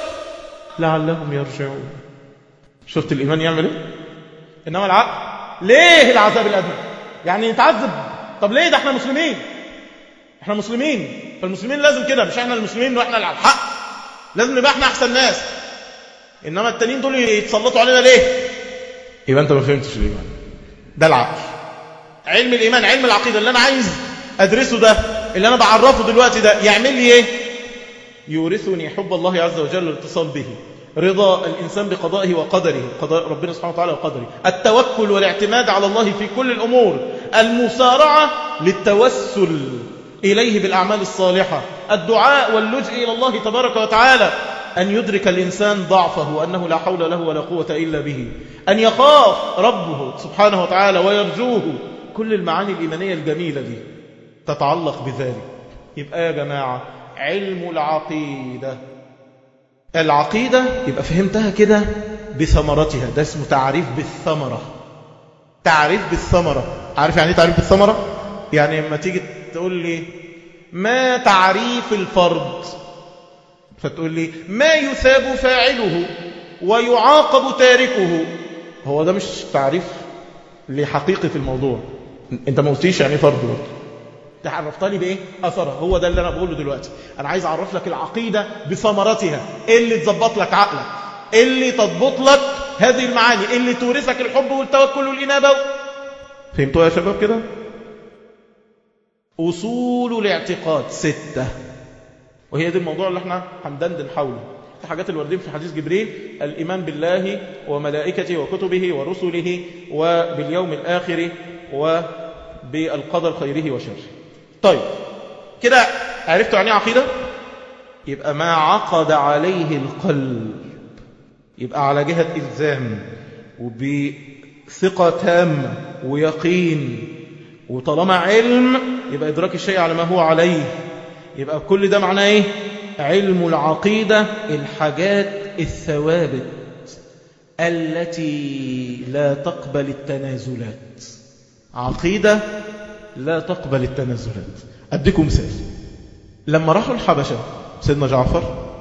لعلهم يرجعون شفت الإيمان يعمل إيه؟ إنما العقل ليه العذاب الأدنى؟ يعني نتعذب طب ليه ده احنا مسلمين احنا مسلمين فالمسلمين لازم كده مش احنا المسلمين واحنا اللي على الحق لازم نبقى احنا احسن ناس انما التانيين دول يتسلطوا علينا ليه يبقى انت ما فهمتش الايمان ده العقل علم الإيمان علم العقيدة اللي أنا عايز أدرسه ده اللي أنا بعرفه دلوقتي ده يعمل لي إيه يورثني حب الله عز وجل والاتصال به رضا الإنسان بقضائه وقدره قضاء ربنا سبحانه وتعالى وقدره التوكل والاعتماد على الله في كل الأمور المسارعة للتوسل إليه بالأعمال الصالحة الدعاء واللجء إلى الله تبارك وتعالى أن يدرك الإنسان ضعفه وأنه لا حول له ولا قوة إلا به أن يخاف ربه سبحانه وتعالى ويرجوه كل المعاني الإيمانية الجميلة دي تتعلق بذلك يبقى يا جماعة علم العقيدة العقيدة يبقى فهمتها كده بثمرتها ده اسمه تعريف بالثمرة تعريف بالثمرة عارف يعني ايه تعريف بالثمرة يعني لما تيجي تقول لي ما تعريف الفرض فتقول لي ما يثاب فاعله ويعاقب تاركه هو ده مش تعريف لحقيقة الموضوع انت ما قلتيش يعني فرض برضه تعرفت لي بايه اثرها هو ده اللي انا بقوله دلوقتي انا عايز اعرف لك العقيده بثمرتها اللي تظبط لك عقلك اللي تضبط لك هذه المعاني اللي تورثك الحب والتوكل والانابه فهمتوا يا شباب كده اصول الاعتقاد سته وهي دي الموضوع اللي احنا هندندن حوله الحاجات الواردين في حديث جبريل الإيمان بالله وملائكته وكتبه ورسله وباليوم الآخر وبالقدر خيره وشره طيب كده عرفتوا يعني عقيدة يبقى ما عقد عليه القلب يبقى على جهة إلزام وبثقة تامة ويقين وطالما علم يبقى إدراك الشيء على ما هو عليه يبقى كل ده معناه إيه علم العقيدة الحاجات الثوابت التي لا تقبل التنازلات عقيدة لا تقبل التنازلات أديكم مثال لما راحوا الحبشة سيدنا جعفر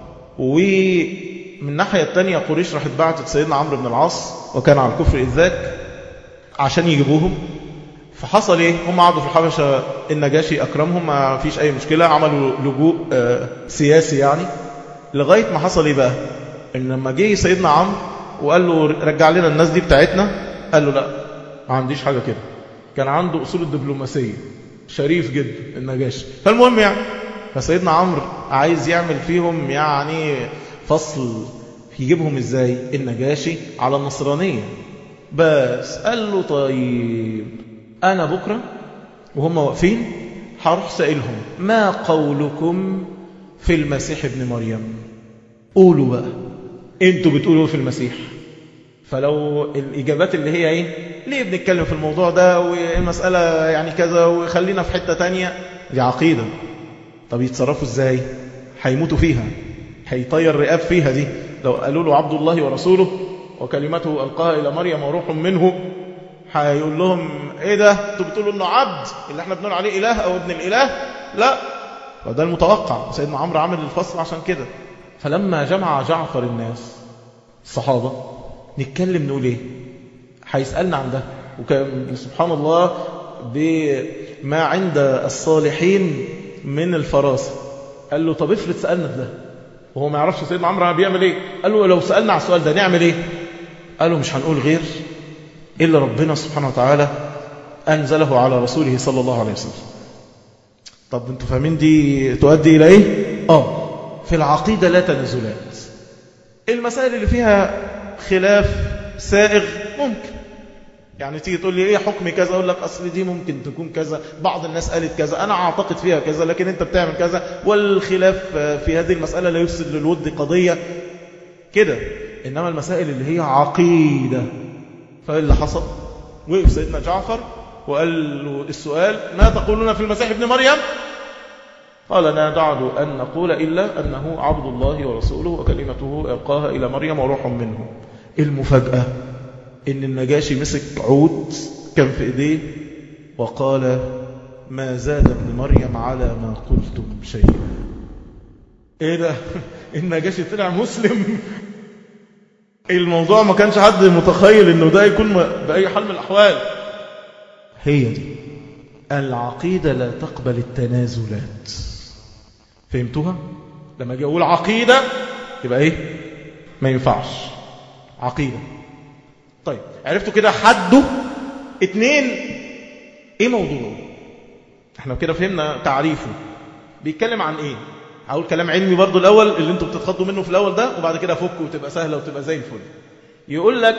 ومن الناحية الثانية قريش راحت بعتت سيدنا عمرو بن العاص وكان على الكفر إذ ذاك عشان يجيبوهم فحصل ايه هم قعدوا في الحبشة النجاشي أكرمهم ما فيش أي مشكلة عملوا لجوء آه سياسي يعني لغاية ما حصل ايه بقى ان لما جه سيدنا عمرو وقال له رجع لنا الناس دي بتاعتنا قال له لا ما عنديش حاجة كده كان عنده أصول الدبلوماسية شريف جدا النجاشي فالمهم يعني فسيدنا عمرو عايز يعمل فيهم يعني فصل يجيبهم ازاي النجاشي على النصرانية بس قال له طيب أنا بكرة وهم واقفين هروح سائلهم ما قولكم في المسيح ابن مريم قولوا بقى انتوا بتقولوا في المسيح فلو الإجابات اللي هي ايه ليه بنتكلم في الموضوع ده والمسألة يعني كذا وخلينا في حتة تانية دي عقيدة طب يتصرفوا ازاي هيموتوا فيها هيطير رقاب فيها دي لو قالوا له عبد الله ورسوله وكلمته ألقاها إلى مريم وروح منه هيقول لهم ايه ده انتوا بتقولوا انه عبد اللي احنا بنقول عليه اله او ابن الاله لا وده المتوقع سيدنا عمرو عمل الفصل عشان كده فلما جمع جعفر الناس الصحابة نتكلم نقول ايه هيسألنا عن ده وكان سبحان الله بما عند الصالحين من الفراسة قال له طب افرض سألنا في ده وهو ما يعرفش سيدنا عمرو بيعمل ايه قال له لو سألنا على السؤال ده نعمل ايه قال له مش هنقول غير إلا ربنا سبحانه وتعالى أنزله على رسوله صلى الله عليه وسلم طب انتوا فاهمين دي تؤدي إلى إيه؟ آه في العقيدة لا تنازلات المسائل اللي فيها خلاف سائغ ممكن يعني تيجي تقول لي ايه حكم كذا اقول لك اصل دي ممكن تكون كذا بعض الناس قالت كذا انا اعتقد فيها كذا لكن انت بتعمل كذا والخلاف في هذه المسألة لا يفسد للود قضية كده انما المسائل اللي هي عقيدة فايه اللي حصل وقف سيدنا جعفر وقال له السؤال ما تقولون في المسيح ابن مريم قال لا نعد أن نقول إلا أنه عبد الله ورسوله وكلمته ألقاها إلى مريم وروح منه المفاجأة إن النجاشي مسك عود كان في إيديه وقال ما زاد ابن مريم على ما قلتم شيئا إيه ده النجاشي طلع مسلم الموضوع ما كانش حد متخيل انه ده يكون بأي حال من الأحوال هي دي العقيدة لا تقبل التنازلات فهمتوها؟ لما اجي اقول عقيدة يبقى ايه؟ ما ينفعش عقيدة طيب عرفتوا كده حده اتنين ايه موضوعه احنا كده فهمنا تعريفه بيتكلم عن ايه هقول كلام علمي برضو الاول اللي انتوا بتتخضوا منه في الاول ده وبعد كده افك وتبقى سهله وتبقى زي الفل يقول لك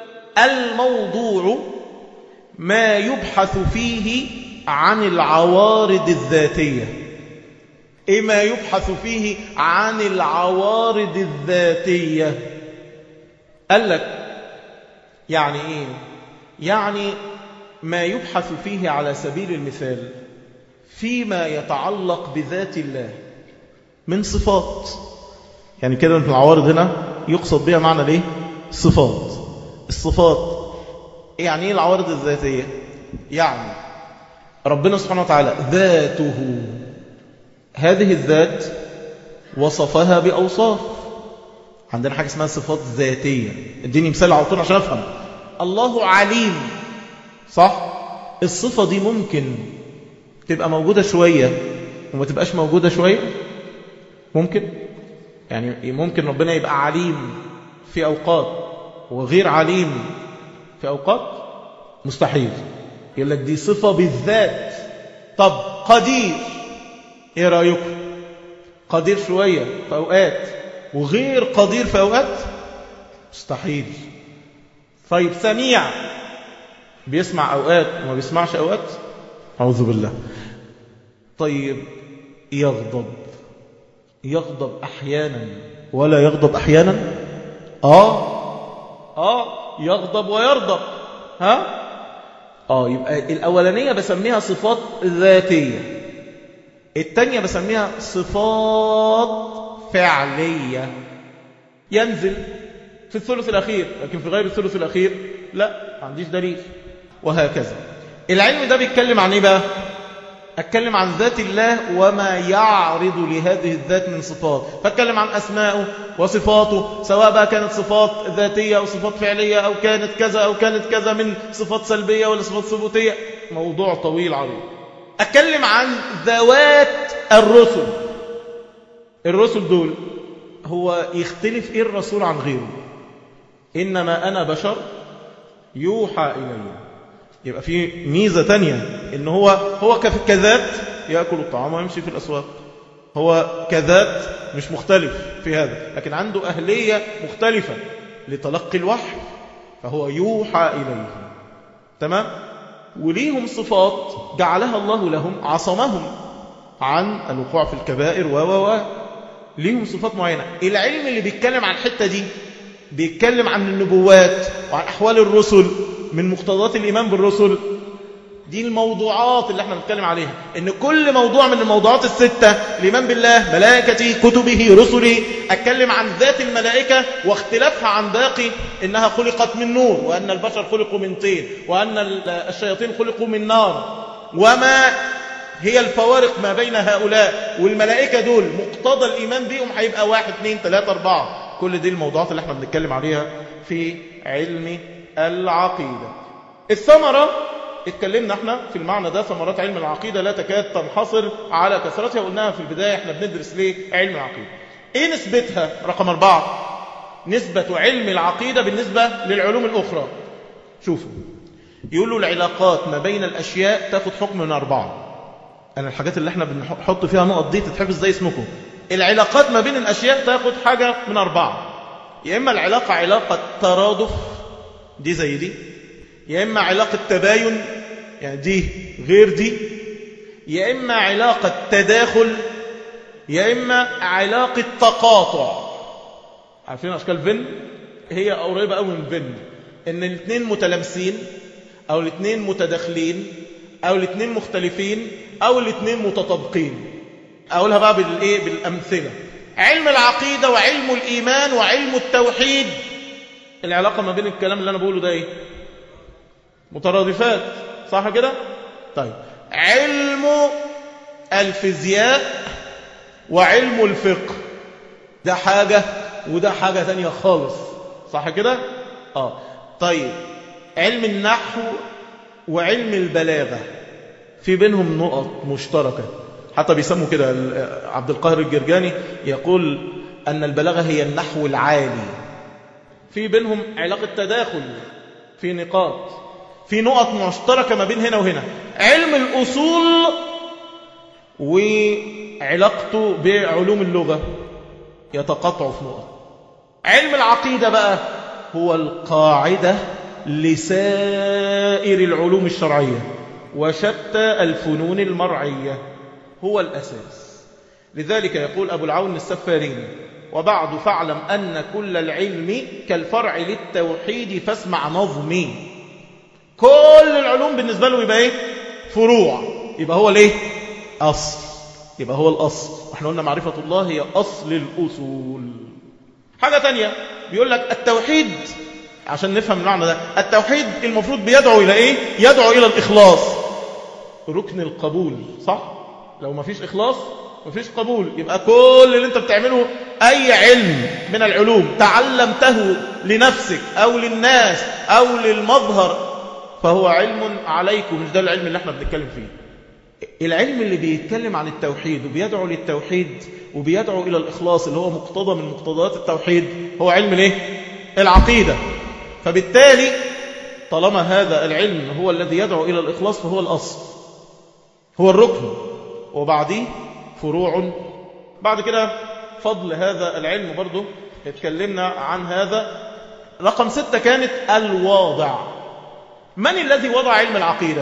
الموضوع ما يبحث فيه عن العوارض الذاتيه ايه ما يبحث فيه عن العوارض الذاتيه قال لك يعني ايه يعني ما يبحث فيه على سبيل المثال فيما يتعلق بذات الله من صفات يعني كده في العوارض هنا يقصد بها معنى ليه صفات الصفات يعني ايه العوارض الذاتية يعني ربنا سبحانه وتعالى ذاته هذه الذات وصفها بأوصاف عندنا حاجة اسمها صفات ذاتية اديني مثال على طول عشان افهم الله عليم صح الصفة دي ممكن تبقى موجودة شوية وما تبقاش موجودة شوية ممكن يعني ممكن ربنا يبقى عليم في أوقات وغير عليم في أوقات مستحيل يقول لك دي صفة بالذات طب قدير ايه رأيكم قدير شوية في أوقات وغير قدير في أوقات مستحيل طيب سميع بيسمع أوقات وما بيسمعش أوقات أعوذ بالله طيب يغضب يغضب أحيانا ولا يغضب أحيانا آه آه يغضب ويرضب ها آه يبقى الأولانية بسميها صفات ذاتية التانية بسميها صفات فعلية ينزل في الثلث الأخير لكن في غير الثلث الأخير لا ما عنديش دليل وهكذا العلم ده بيتكلم عن ايه بقى اتكلم عن ذات الله وما يعرض لهذه الذات من صفات فاتكلم عن أسماءه وصفاته سواء بقى كانت صفات ذاتية أو صفات فعلية أو كانت كذا أو كانت كذا من صفات سلبية ولا صفات ثبوتية موضوع طويل عريض أتكلم عن ذوات الرسل الرسل دول هو يختلف إيه الرسول عن غيره إنما أنا بشر يوحى إلي يبقى في ميزة تانية إن هو هو كذات يأكل الطعام ويمشي في الأسواق هو كذات مش مختلف في هذا لكن عنده أهلية مختلفة لتلقي الوحي فهو يوحى إليه تمام وليهم صفات جعلها الله لهم عصمهم عن الوقوع في الكبائر و و و ليهم صفات معينة العلم اللي بيتكلم عن الحتة دي بيتكلم عن النبوات وعن أحوال الرسل من مقتضيات الإيمان بالرسل دي الموضوعات اللي احنا بنتكلم عليها ان كل موضوع من الموضوعات الستة الإيمان بالله ملائكته كتبه رسله اتكلم عن ذات الملائكة واختلافها عن باقي انها خلقت من نور وان البشر خلقوا من طين وان الشياطين خلقوا من نار وما هي الفوارق ما بين هؤلاء والملائكة دول مقتضى الإيمان بيهم هيبقى واحد اثنين ثلاثة أربعة كل دي الموضوعات اللي احنا بنتكلم عليها في علم العقيدة الثمرة اتكلمنا احنا في المعنى ده ثمرات علم العقيدة لا تكاد تنحصر على كثرتها قلناها في البداية احنا بندرس ليه علم العقيدة ايه نسبتها رقم اربعة نسبة علم العقيدة بالنسبة للعلوم الأخرى شوفوا يقولوا العلاقات ما بين الأشياء تاخد حكم من أربعة أنا الحاجات اللي احنا بنحط فيها نقط دي تتحفظ زي اسمكم العلاقات ما بين الأشياء تاخد حاجة من أربعة يا إما العلاقة علاقة ترادف دي زي دي يا إما علاقة تباين يعني دي غير دي يا إما علاقة تداخل يا إما علاقة تقاطع عارفين أشكال فين هي قريبة قوي من فين إن الاثنين متلامسين أو الاثنين متداخلين أو الاثنين مختلفين أو الاثنين متطابقين أقولها بقى بالإيه بالأمثلة علم العقيدة وعلم الإيمان وعلم التوحيد العلاقة ما بين الكلام اللي أنا بقوله ده إيه مترادفات صح كده طيب علم الفيزياء وعلم الفقه ده حاجة وده حاجة تانية خالص صح كده آه طيب علم النحو وعلم البلاغة في بينهم نقط مشتركة حتى بيسموا كده عبد القاهر الجرجاني يقول أن البلاغة هي النحو العالي في بينهم علاقة تداخل في نقاط في نقط مشتركة ما بين هنا وهنا علم الأصول وعلاقته بعلوم اللغة يتقطع في نقط علم العقيدة بقى هو القاعدة لسائر العلوم الشرعية وشتى الفنون المرعية هو الأساس لذلك يقول أبو العون السفارين وبعد فاعلم أن كل العلم كالفرع للتوحيد فاسمع نظمي كل العلوم بالنسبة له يبقى ايه فروع يبقى هو ليه أصل يبقى هو الأصل احنا قلنا معرفة الله هي أصل الأصول حاجة تانية بيقول لك التوحيد عشان نفهم المعنى ده التوحيد المفروض بيدعو إلى إيه يدعو إلى الإخلاص ركن القبول صح لو ما فيش إخلاص ما فيش قبول يبقى كل اللي انت بتعمله أي علم من العلوم تعلمته لنفسك أو للناس أو للمظهر فهو علم عليكم مش ده العلم اللي احنا بنتكلم فيه العلم اللي بيتكلم عن التوحيد وبيدعو للتوحيد وبيدعو إلى الإخلاص اللي هو مقتضى من مقتضيات التوحيد هو علم الايه العقيدة فبالتالي طالما هذا العلم هو الذي يدعو إلى الإخلاص فهو الأصل هو الركن وبعديه فروع بعد كده فضل هذا العلم برضه اتكلمنا عن هذا رقم ستة كانت الواضع من الذي وضع علم العقيدة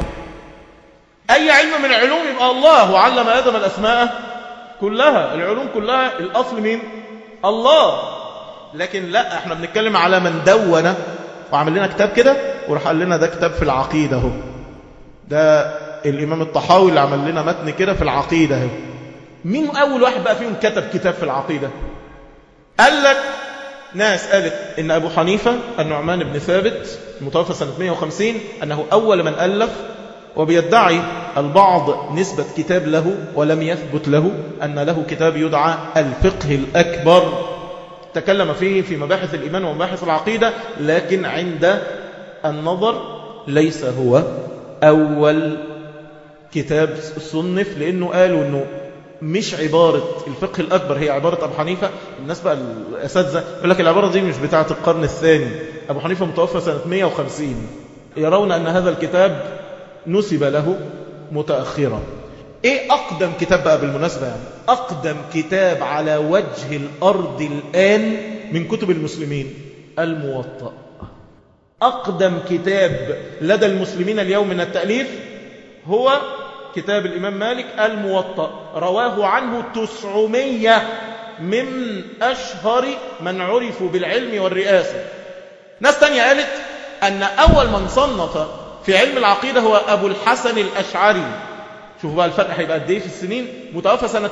أي علم من العلوم يبقى الله وعلم آدم الأسماء كلها العلوم كلها الأصل مين الله لكن لا احنا بنتكلم على من دون وعمل لنا كتاب كده وراح قال لنا ده كتاب في العقيدة اهو ده الإمام الطحاوي اللي عمل لنا متن كده في العقيدة اهو مين أول واحد بقى فيهم كتب كتاب في العقيدة قال لك ناس قالت إن أبو حنيفة النعمان بن ثابت المتوفى سنة 150 أنه أول من ألف وبيدعي البعض نسبة كتاب له ولم يثبت له أن له كتاب يدعى الفقه الأكبر تكلم فيه في مباحث الإيمان ومباحث العقيدة لكن عند النظر ليس هو أول كتاب صنف لأنه قالوا أنه مش عبارة الفقه الأكبر هي عبارة أبو حنيفة الناس بقى الأساتذة يقول لك العبارة دي مش بتاعة القرن الثاني أبو حنيفة متوفى سنة 150 يرون أن هذا الكتاب نسب له متأخرا ايه اقدم كتاب بقى بالمناسبة يعني اقدم كتاب على وجه الارض الان من كتب المسلمين الموطأ اقدم كتاب لدى المسلمين اليوم من التأليف هو كتاب الامام مالك الموطأ رواه عنه تسعمية من اشهر من عرفوا بالعلم والرئاسة ناس تانية قالت ان اول من صنف في علم العقيدة هو أبو الحسن الأشعري شوفوا بقى الفرق هيبقى قد ايه في السنين متوفى سنة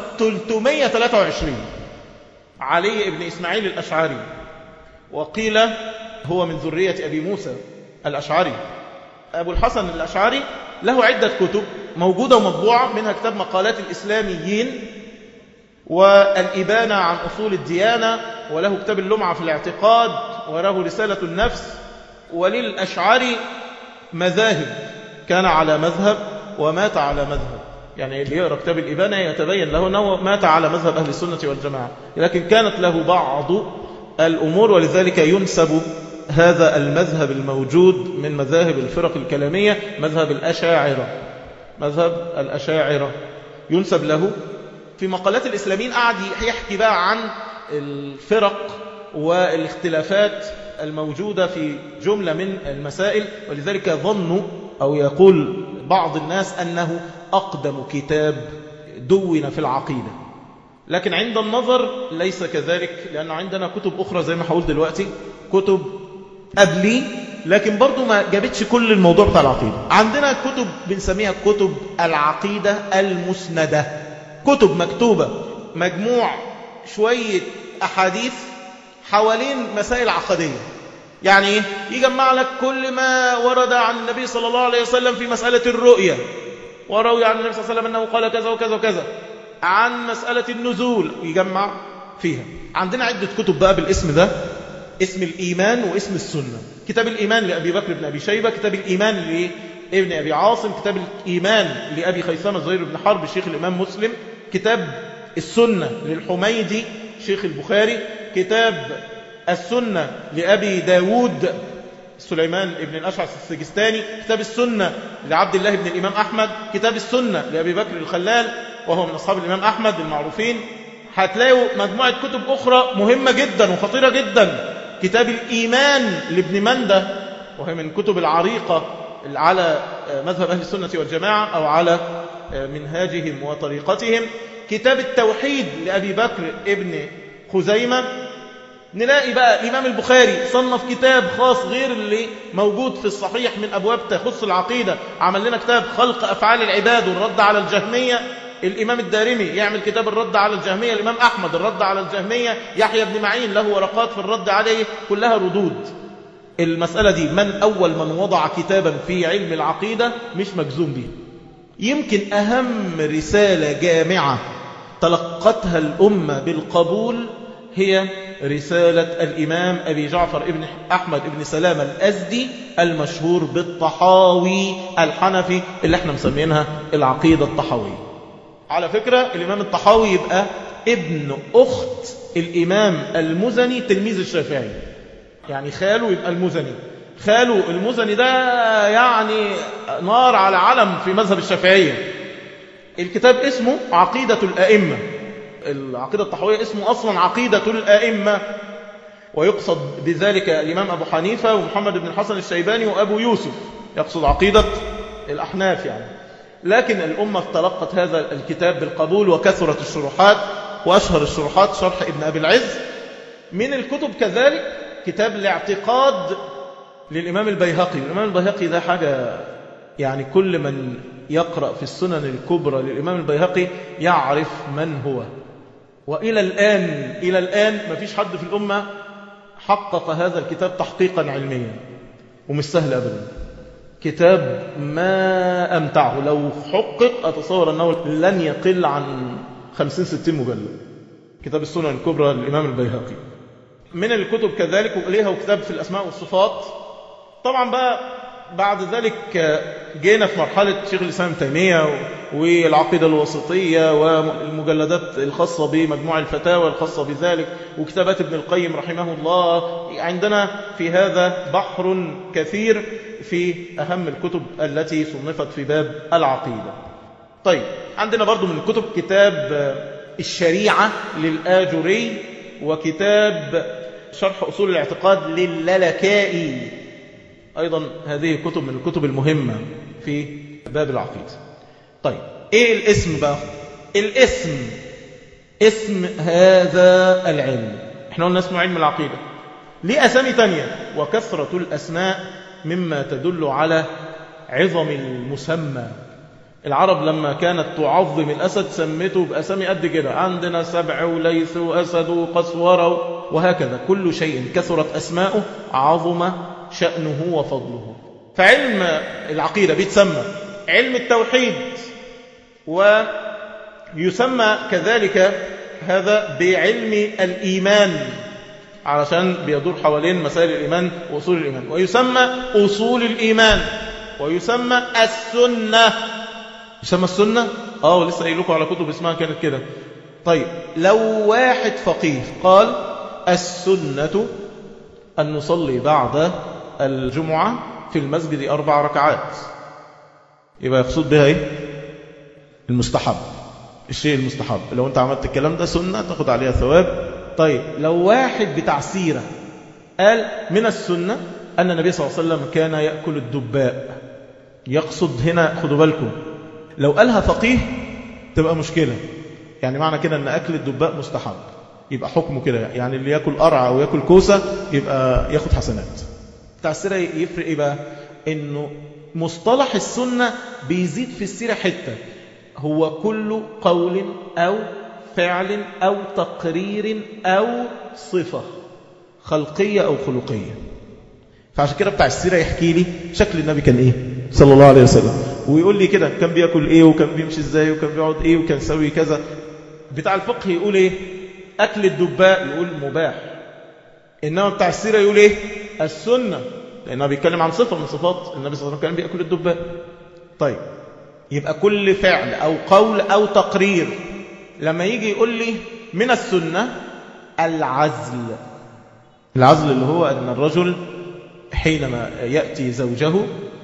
323 علي ابن إسماعيل الأشعري وقيل هو من ذرية أبي موسى الأشعري أبو الحسن الأشعري له عدة كتب موجودة ومطبوعة منها كتاب مقالات الإسلاميين والإبانة عن أصول الديانة وله كتاب اللمعة في الاعتقاد وله رسالة النفس وللأشعري مذاهب كان على مذهب ومات على مذهب يعني اللي يقرأ كتاب الإبانة يتبين له أنه مات على مذهب أهل السنة والجماعة لكن كانت له بعض الأمور ولذلك ينسب هذا المذهب الموجود من مذاهب الفرق الكلامية مذهب الأشاعرة مذهب الأشاعرة ينسب له في مقالات الإسلاميين قعد يحكي بقى عن الفرق والاختلافات الموجودة في جملة من المسائل ولذلك ظنوا أو يقول بعض الناس أنه أقدم كتاب دون في العقيدة لكن عند النظر ليس كذلك لأن عندنا كتب أخرى زي ما هقول دلوقتي كتب قبلي لكن برضو ما جابتش كل الموضوع بتاع العقيدة عندنا كتب بنسميها كتب العقيدة المسندة كتب مكتوبة مجموع شوية أحاديث حوالين مسائل عقدية يعني ايه يجمع لك كل ما ورد عن النبي صلى الله عليه وسلم في مسألة الرؤية وروي عن النبي صلى الله عليه وسلم أنه قال كذا وكذا وكذا عن مسألة النزول يجمع فيها عندنا عدة كتب بقى بالاسم ده اسم الإيمان واسم السنة كتاب الإيمان لأبي بكر بن أبي شيبة كتاب الإيمان لابن أبي عاصم كتاب الإيمان لأبي خيثمة زهير بن حرب الشيخ الإمام مسلم كتاب السنة للحميدي شيخ البخاري كتاب السنة لأبي داود سليمان بن الأشعث السجستاني كتاب السنة لعبد الله بن الإمام أحمد كتاب السنة لأبي بكر الخلال وهو من أصحاب الإمام أحمد المعروفين هتلاقوا مجموعة كتب أخرى مهمة جدا وخطيرة جدا كتاب الإيمان لابن مندة وهي من كتب العريقة على مذهب أهل السنة والجماعة أو على منهاجهم وطريقتهم كتاب التوحيد لأبي بكر ابن خزيمة نلاقي بقى الإمام البخاري صنف كتاب خاص غير اللي موجود في الصحيح من أبواب تخص العقيدة عمل لنا كتاب خلق أفعال العباد والرد على الجهمية الإمام الدارمي يعمل كتاب الرد على الجهمية الإمام أحمد الرد على الجهمية يحيى بن معين له ورقات في الرد عليه كلها ردود المسألة دي من أول من وضع كتابا في علم العقيدة مش مجزوم به يمكن أهم رسالة جامعة تلقتها الأمة بالقبول هي رسالة الإمام أبي جعفر ابن أحمد ابن سلام الأزدي المشهور بالطحاوي الحنفي اللي احنا مسمينها العقيدة الطحاوية على فكرة الإمام الطحاوي يبقى ابن أخت الإمام المزني تلميذ الشافعي يعني خاله يبقى المزني خاله المزني ده يعني نار على علم في مذهب الشافعية الكتاب اسمه عقيدة الأئمة العقيدة الطحوية اسمه أصلا عقيدة الأئمة ويقصد بذلك الإمام أبو حنيفة ومحمد بن الحسن الشيباني وأبو يوسف يقصد عقيدة الأحناف يعني لكن الأمة تلقت هذا الكتاب بالقبول وكثرت الشروحات وأشهر الشروحات شرح ابن أبي العز من الكتب كذلك كتاب الاعتقاد للإمام البيهقي الإمام البيهقي ده حاجة يعني كل من يقرأ في السنن الكبرى للإمام البيهقي يعرف من هو وإلى الآن إلى الآن ما فيش حد في الأمة حقق هذا الكتاب تحقيقا علميا ومش سهل أبدا كتاب ما أمتعه لو حقق أتصور أنه لن يقل عن 50-60 مجلد كتاب السنن الكبرى للإمام البيهقي من الكتب كذلك وليها كتاب في الأسماء والصفات طبعا بقى بعد ذلك جينا في مرحلة شيخ الإسلام تيمية والعقيدة الوسطية والمجلدات الخاصة بمجموع الفتاوى الخاصة بذلك وكتابات ابن القيم رحمه الله عندنا في هذا بحر كثير في أهم الكتب التي صنفت في باب العقيدة طيب عندنا برضو من الكتب كتاب الشريعة للآجري وكتاب شرح أصول الاعتقاد لللكائي أيضا هذه كتب من الكتب المهمة في باب العقيدة طيب إيه الاسم بقى الاسم اسم هذا العلم احنا قلنا اسمه علم العقيدة ليه أسامي تانية وكثرة الأسماء مما تدل على عظم المسمى العرب لما كانت تعظم الأسد سمته بأسامي قد كده عندنا سبع وليث وأسد وقسورة وهكذا كل شيء كثرت أسماؤه عظم شأنه وفضله فعلم العقيدة بيتسمى علم التوحيد ويسمى كذلك هذا بعلم الإيمان علشان بيدور حوالين مسائل الإيمان وأصول الإيمان ويسمى أصول الإيمان ويسمى السنة يسمى السنة آه ولسه قايل لكم على كتب اسمها كانت كده طيب لو واحد فقيه قال السنة أن نصلي بعد الجمعة في المسجد أربع ركعات يبقى يقصد بها إيه؟ المستحب الشيء المستحب لو أنت عملت الكلام ده سنة تاخد عليها ثواب طيب لو واحد بتاع سيرة قال من السنة أن النبي صلى الله عليه وسلم كان يأكل الدباء يقصد هنا خدوا بالكم لو قالها فقيه تبقى مشكلة يعني معنى كده أن أكل الدباء مستحب يبقى حكمه كده يعني اللي يأكل قرع أو يأكل كوسة يبقى ياخد حسنات بتاع السيرة يفرق إيه بقى إنه مصطلح السنة بيزيد في السيرة حتة هو كل قول أو فعل أو تقرير أو صفة خلقية أو خلقية فعشان كده بتاع السيرة يحكي لي شكل النبي كان إيه صلى الله عليه وسلم ويقول لي كده كان بيأكل إيه وكان بيمشي إزاي وكان بيقعد إيه وكان يسوي كذا بتاع الفقه يقول إيه أكل الدباء يقول مباح إنما بتاع السيرة يقول إيه السنة لأنه بيتكلم عن صفة من صفات النبي صلى الله عليه وسلم كان بيأكل الدباء طيب يبقى كل فعل أو قول أو تقرير لما يجي يقول لي من السنة العزل العزل اللي هو أن الرجل حينما يأتي زوجه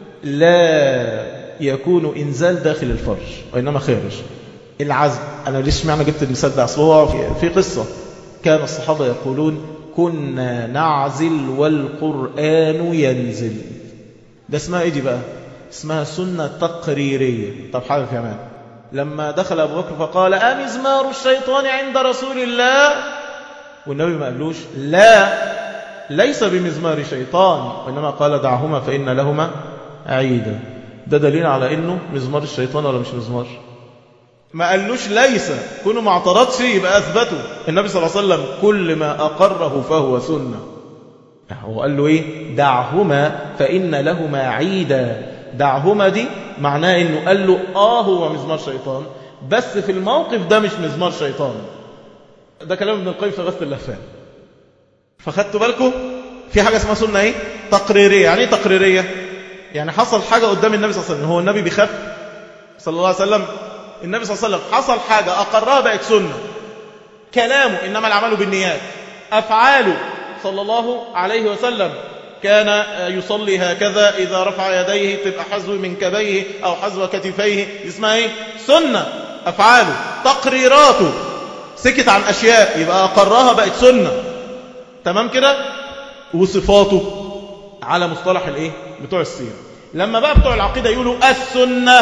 لا يكون إنزال داخل الفرج وإنما خارج العزم أنا ليش معنى جبت المثال ده أصل هو في قصة كان الصحابة يقولون كنا نعزل والقرآن ينزل ده اسمها ايه دي بقى اسمها سنة تقريرية طب حاجة كمان لما دخل أبو بكر فقال أمزمار الشيطان عند رسول الله والنبي ما قالوش لا ليس بمزمار شيطان وإنما قال دعهما فإن لهما عيدا ده دليل على إنه مزمار الشيطان ولا مش مزمار ما قالوش ليس كونه ما اعترضش يبقى أثبته النبي صلى الله عليه وسلم كل ما أقره فهو سنة هو قال له إيه دعهما فإن لهما عيدا دعهما دي معناه إنه قال له آه هو مزمار شيطان بس في الموقف ده مش مزمار شيطان ده كلام ابن القيم في غث اللفان فخدتوا بالكم في حاجة اسمها سنة ايه تقريرية يعني ايه تقريرية يعني حصل حاجة قدام النبي صلى الله عليه وسلم هو النبي بيخاف صلى الله عليه وسلم النبي صلى الله عليه وسلم حصل حاجة أقرها بقت سنة كلامه إنما العمل بالنيات أفعاله صلى الله عليه وسلم كان يصلي هكذا إذا رفع يديه تبقى حذو من كبيه أو حذو كتفيه اسمها ايه سنة أفعاله تقريراته سكت عن أشياء يبقى أقرها بقت سنة تمام كده وصفاته على مصطلح الايه بتوع السيرة لما بقى بتوع العقيدة يقولوا السنة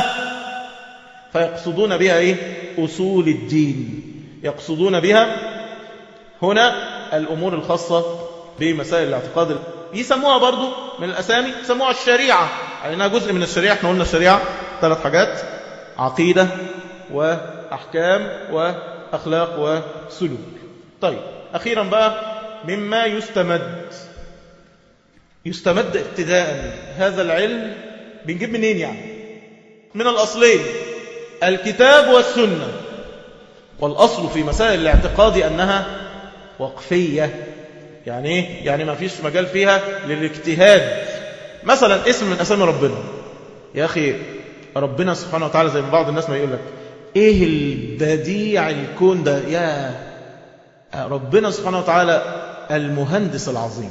فيقصدون بها ايه أصول الدين يقصدون بها هنا الأمور الخاصة بمسائل الاعتقاد يسموها برضو من الأسامي يسموها الشريعة لأنها جزء من الشريعة احنا قلنا الشريعة ثلاث حاجات عقيدة وأحكام وأخلاق وسلوك طيب أخيرا بقى مما يستمد يستمد ابتداء هذا العلم بنجيب منين يعني من الأصلين الكتاب والسنة والأصل في مسائل الاعتقاد أنها وقفية يعني ايه؟ يعني ما فيش مجال فيها للاجتهاد مثلا اسم من أسامي ربنا يا أخي ربنا سبحانه وتعالى زي ما بعض الناس ما يقول لك ايه البديع الكون ده يا ربنا سبحانه وتعالى المهندس العظيم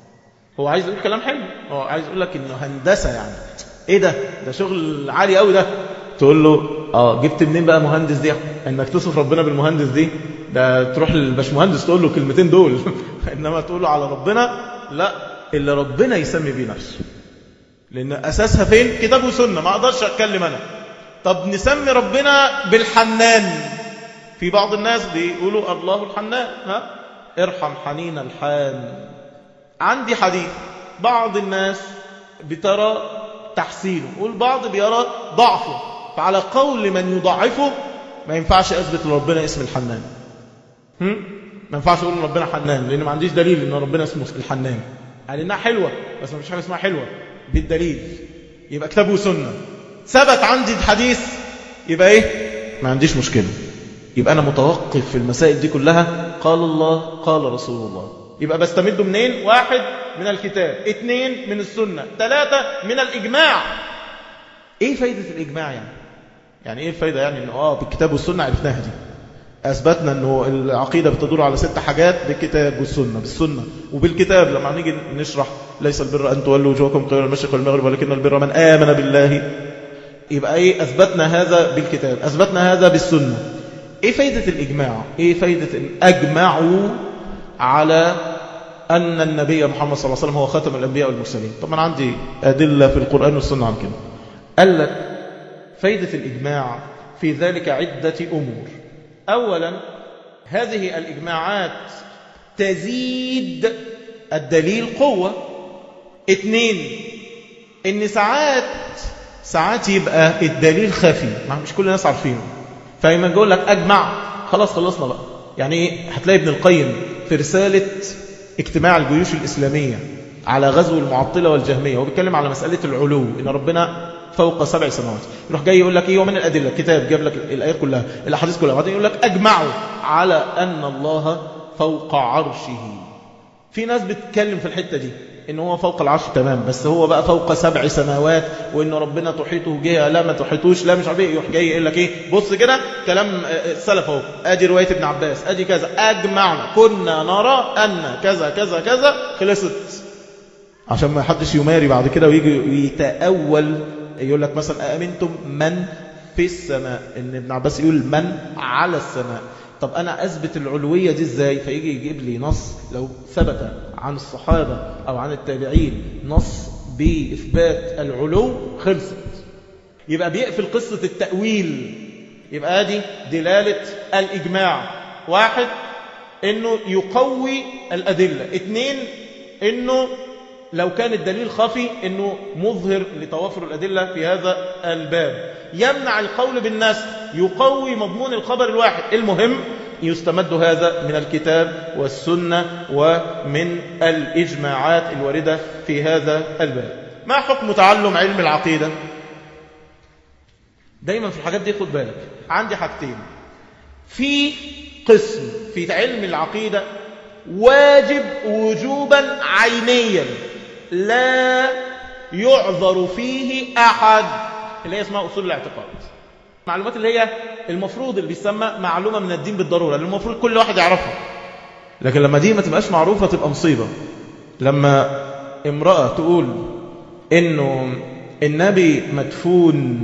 هو عايز يقول كلام حلو هو عايز يقول لك انه هندسة يعني ايه ده ده شغل عالي قوي ده تقول له اه جبت منين بقى مهندس دي انك تصف ربنا بالمهندس دي ده تروح للباشمهندس تقول له كلمتين دول انما تقول له على ربنا لا اللي ربنا يسمي بيه نفسه لان اساسها فين كتاب وسنه ما اقدرش اتكلم انا طب نسمي ربنا بالحنان في بعض الناس بيقولوا الله الحنان ها ارحم حنين الحان عندي حديث بعض الناس بترى تحسينه والبعض بيرى ضعفه فعلى قول من يضعفه ما ينفعش أثبت لربنا اسم الحنان هم؟ ما ينفعش أقول ربنا حنان لأن ما عنديش دليل أن ربنا اسمه الحنان يعني إنها حلوة بس ما فيش حاجة اسمها حلوة بالدليل يبقى كتاب وسنة ثبت عندي الحديث يبقى إيه ما عنديش مشكلة يبقى أنا متوقف في المسائل دي كلها قال الله قال رسول الله يبقى بستمد منين واحد من الكتاب اثنين من السنة ثلاثة من الإجماع ايه فايدة الإجماع يعني يعني ايه الفايدة يعني انه اه بالكتاب والسنة عرفناها دي أثبتنا أنه العقيدة بتدور على ست حاجات بالكتاب والسنة بالسنة وبالكتاب لما نيجي نشرح ليس البر أن تولوا وجوهكم قبل المشرق والمغرب ولكن البر من آمن بالله يبقى إيه أثبتنا هذا بالكتاب أثبتنا هذا بالسنة إيه فايدة الإجماع إيه فايدة أن أجمعوا على أن النبي محمد صلى الله عليه وسلم هو خاتم الأنبياء والمرسلين طبعا عندي أدلة في القرآن والسنة عن كده قال لك فايدة الإجماع في ذلك عدة أمور أولا هذه الإجماعات تزيد الدليل قوة اثنين إن ساعات ساعات يبقى الدليل خفي ما مش كل الناس عارفينه فلما يقول لك أجمع خلاص خلصنا بقى يعني إيه هتلاقي ابن القيم في رسالة اجتماع الجيوش الإسلامية على غزو المعطلة والجهمية هو بيتكلم على مسألة العلو إن ربنا فوق سبع سماوات يروح جاي يقول لك ايه ومن الادله الكتاب جاب لك الايات كلها الاحاديث كلها بعدين يقول لك اجمعوا على ان الله فوق عرشه في ناس بتتكلم في الحته دي ان هو فوق العرش تمام بس هو بقى فوق سبع سماوات وان ربنا تحيطه جهه لا ما تحيطوش لا مش عارف ايه يروح جاي يقول لك ايه بص كده كلام السلف اهو ادي روايه ابن عباس ادي كذا اجمعنا كنا نرى ان كذا كذا كذا خلصت عشان ما حدش يماري بعد كده ويجي ويتأول يقول لك مثلا أأمنتم من في السماء إن ابن عباس يقول من على السماء طب أنا أثبت العلوية دي إزاي فيجي يجيب لي نص لو ثبت عن الصحابة أو عن التابعين نص بإثبات العلو خلصت يبقى بيقفل قصة التأويل يبقى دي دلالة الإجماع واحد إنه يقوي الأدلة اثنين إنه لو كان الدليل خفي إنه مظهر لتوافر الأدلة في هذا الباب يمنع القول بالنسخ يقوي مضمون الخبر الواحد المهم يستمد هذا من الكتاب والسنة ومن الإجماعات الواردة في هذا الباب ما حكم تعلم علم العقيدة دايما في الحاجات دي خد بالك عندي حاجتين في قسم في علم العقيدة واجب وجوبا عينيا لا يعذر فيه أحد اللي هي اسمها أصول الاعتقاد معلومات اللي هي المفروض اللي بيسمى معلومة من الدين بالضرورة اللي المفروض كل واحد يعرفها لكن لما دي ما تبقاش معروفة تبقى مصيبة لما امرأة تقول انه النبي مدفون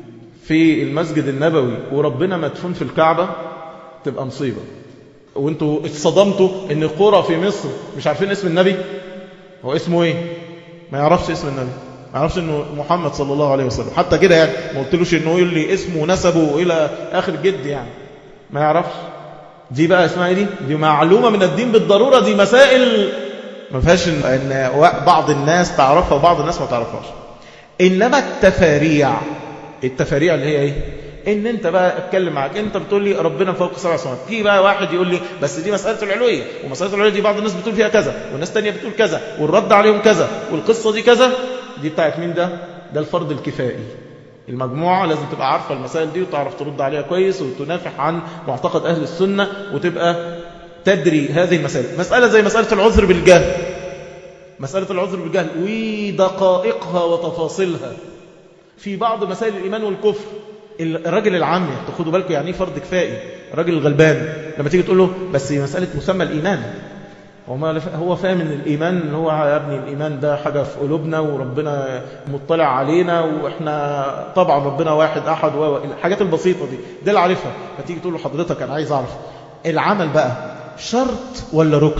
في المسجد النبوي وربنا مدفون في الكعبة تبقى مصيبة وانتوا اتصدمتوا ان قرى في مصر مش عارفين اسم النبي هو اسمه ايه ما يعرفش اسم النبي ما يعرفش انه محمد صلى الله عليه وسلم حتى كده يعني ما قلتلوش انه يقول لي اسمه ونسبه الى اخر جد يعني ما يعرفش دي بقى اسمها ايه دي دي معلومة من الدين بالضرورة دي مسائل ما فيهاش ان بعض الناس تعرفها وبعض الناس ما تعرفهاش انما التفاريع التفاريع اللي هي ايه ان انت بقى اتكلم معاك انت بتقول لي ربنا فوق سبع سماوات في بقى واحد يقول لي بس دي مساله العلويه ومساله العلويه دي بعض الناس بتقول فيها كذا والناس تانية بتقول كذا والرد عليهم كذا والقصه دي كذا دي بتاعت مين ده ده الفرض الكفائي المجموعة لازم تبقى عارفة المسائل دي وتعرف ترد عليها كويس وتنافح عن معتقد أهل السنة وتبقى تدري هذه المسائل مسألة زي مسألة العذر بالجهل مسألة العذر بالجهل ودقائقها وتفاصيلها في بعض مسائل الإيمان والكفر الراجل العام تاخدوا بالكم يعني ايه فرض كفائي الراجل الغلبان لما تيجي تقول له بس مسألة مسمى الإيمان هو ما هو فاهم ان الايمان ان هو يا ابني الايمان ده حاجه في قلوبنا وربنا مطلع علينا واحنا طبعا ربنا واحد احد الحاجات البسيطه دي ده اللي عارفها فتيجي تقول له حضرتك انا عايز اعرف العمل بقى شرط ولا ركن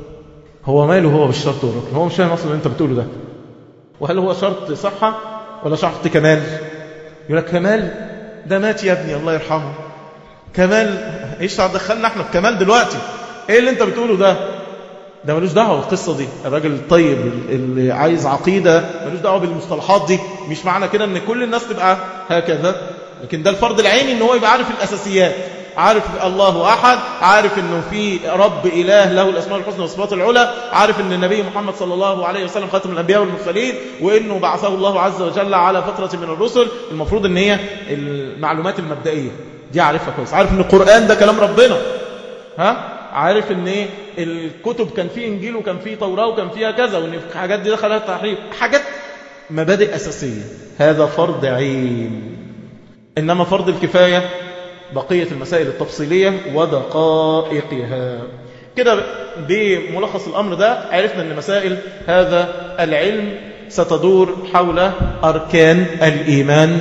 هو ماله هو بالشرط والركن هو مش فاهم اصلا اللي انت بتقوله ده وهل هو شرط صحه ولا شرط كمال يقول لك كمال ده مات يا ابني الله يرحمه كمال ايش هتدخلنا احنا في كمال دلوقتي ايه اللي انت بتقوله ده ده ملوش دعوه بالقصه دي الراجل الطيب اللي عايز عقيده ملوش دعوه بالمصطلحات دي مش معنى كده ان كل الناس تبقى هكذا لكن ده الفرض العيني ان هو يبقى عارف الاساسيات عارف الله احد عارف انه في رب اله له الاسماء الحسنى والصفات العلى عارف ان النبي محمد صلى الله عليه وسلم خاتم الانبياء والمرسلين وانه بعثه الله عز وجل على فتره من الرسل المفروض ان هي المعلومات المبدئيه دي عارفها كويس عارف ان القران ده كلام ربنا ها عارف ان ايه الكتب كان فيه انجيل وكان فيه توراة وكان فيها كذا وان الحاجات دي دخلها تحريف حاجات مبادئ اساسيه هذا فرض عين انما فرض الكفايه بقيه المسائل التفصيليه ودقائقها كده بملخص الامر ده عرفنا ان مسائل هذا العلم ستدور حول اركان الايمان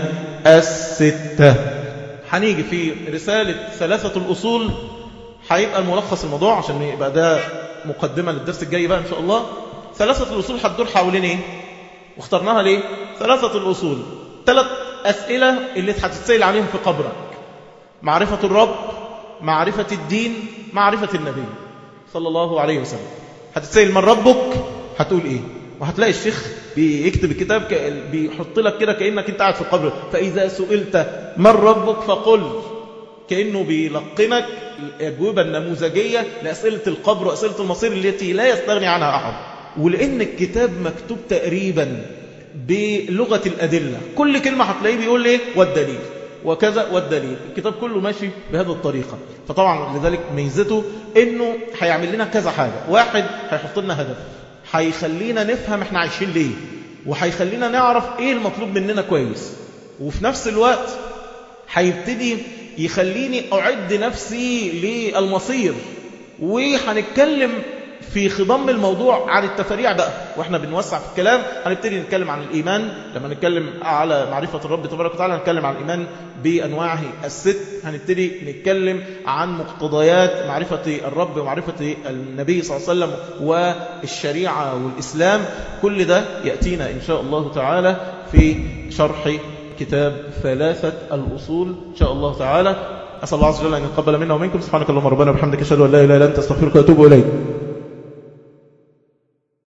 السته هنيجي في رساله ثلاثه الاصول هيبقى الملخص الموضوع عشان يبقى ده مقدمة للدرس الجاي بقى إن شاء الله ثلاثة الأصول هتدور حوالين إيه واخترناها ليه ثلاثة الأصول ثلاث أسئلة اللي هتتسأل عليهم في قبرك معرفة الرب معرفة الدين معرفة النبي صلى الله عليه وسلم هتتسأل من ربك هتقول إيه وهتلاقي الشيخ بيكتب الكتاب بيحط لك كده كأنك انت قاعد في القبر فإذا سئلت من ربك فقل كأنه بيلقنك الأجوبة النموذجية لأسئلة القبر وأسئلة المصير التي لا يستغني عنها أحد ولأن الكتاب مكتوب تقريبا بلغة الأدلة كل كلمة هتلاقيه بيقول إيه والدليل وكذا والدليل الكتاب كله ماشي بهذه الطريقة فطبعا لذلك ميزته انه هيعمل لنا كذا حاجة واحد هيحط لنا هدف هيخلينا نفهم احنا عايشين ليه وهيخلينا نعرف ايه المطلوب مننا كويس وفي نفس الوقت هيبتدي يخليني أعد نفسي للمصير وهنتكلم في خضم الموضوع عن التفريع بقى واحنا بنوسع في الكلام هنبتدي نتكلم عن الإيمان لما نتكلم على معرفة الرب تبارك وتعالى هنتكلم عن الإيمان بأنواعه الست هنبتدي نتكلم عن مقتضيات معرفة الرب ومعرفة النبي صلى الله عليه وسلم والشريعة والإسلام كل ده يأتينا إن شاء الله تعالى في شرح كتاب ثلاثة الأصول إن شاء الله تعالى أسأل الله عز وجل أن يتقبل منا ومنكم سبحانك اللهم ربنا وبحمدك أشهد أن لا إله إلا أنت أستغفرك وأتوب إليك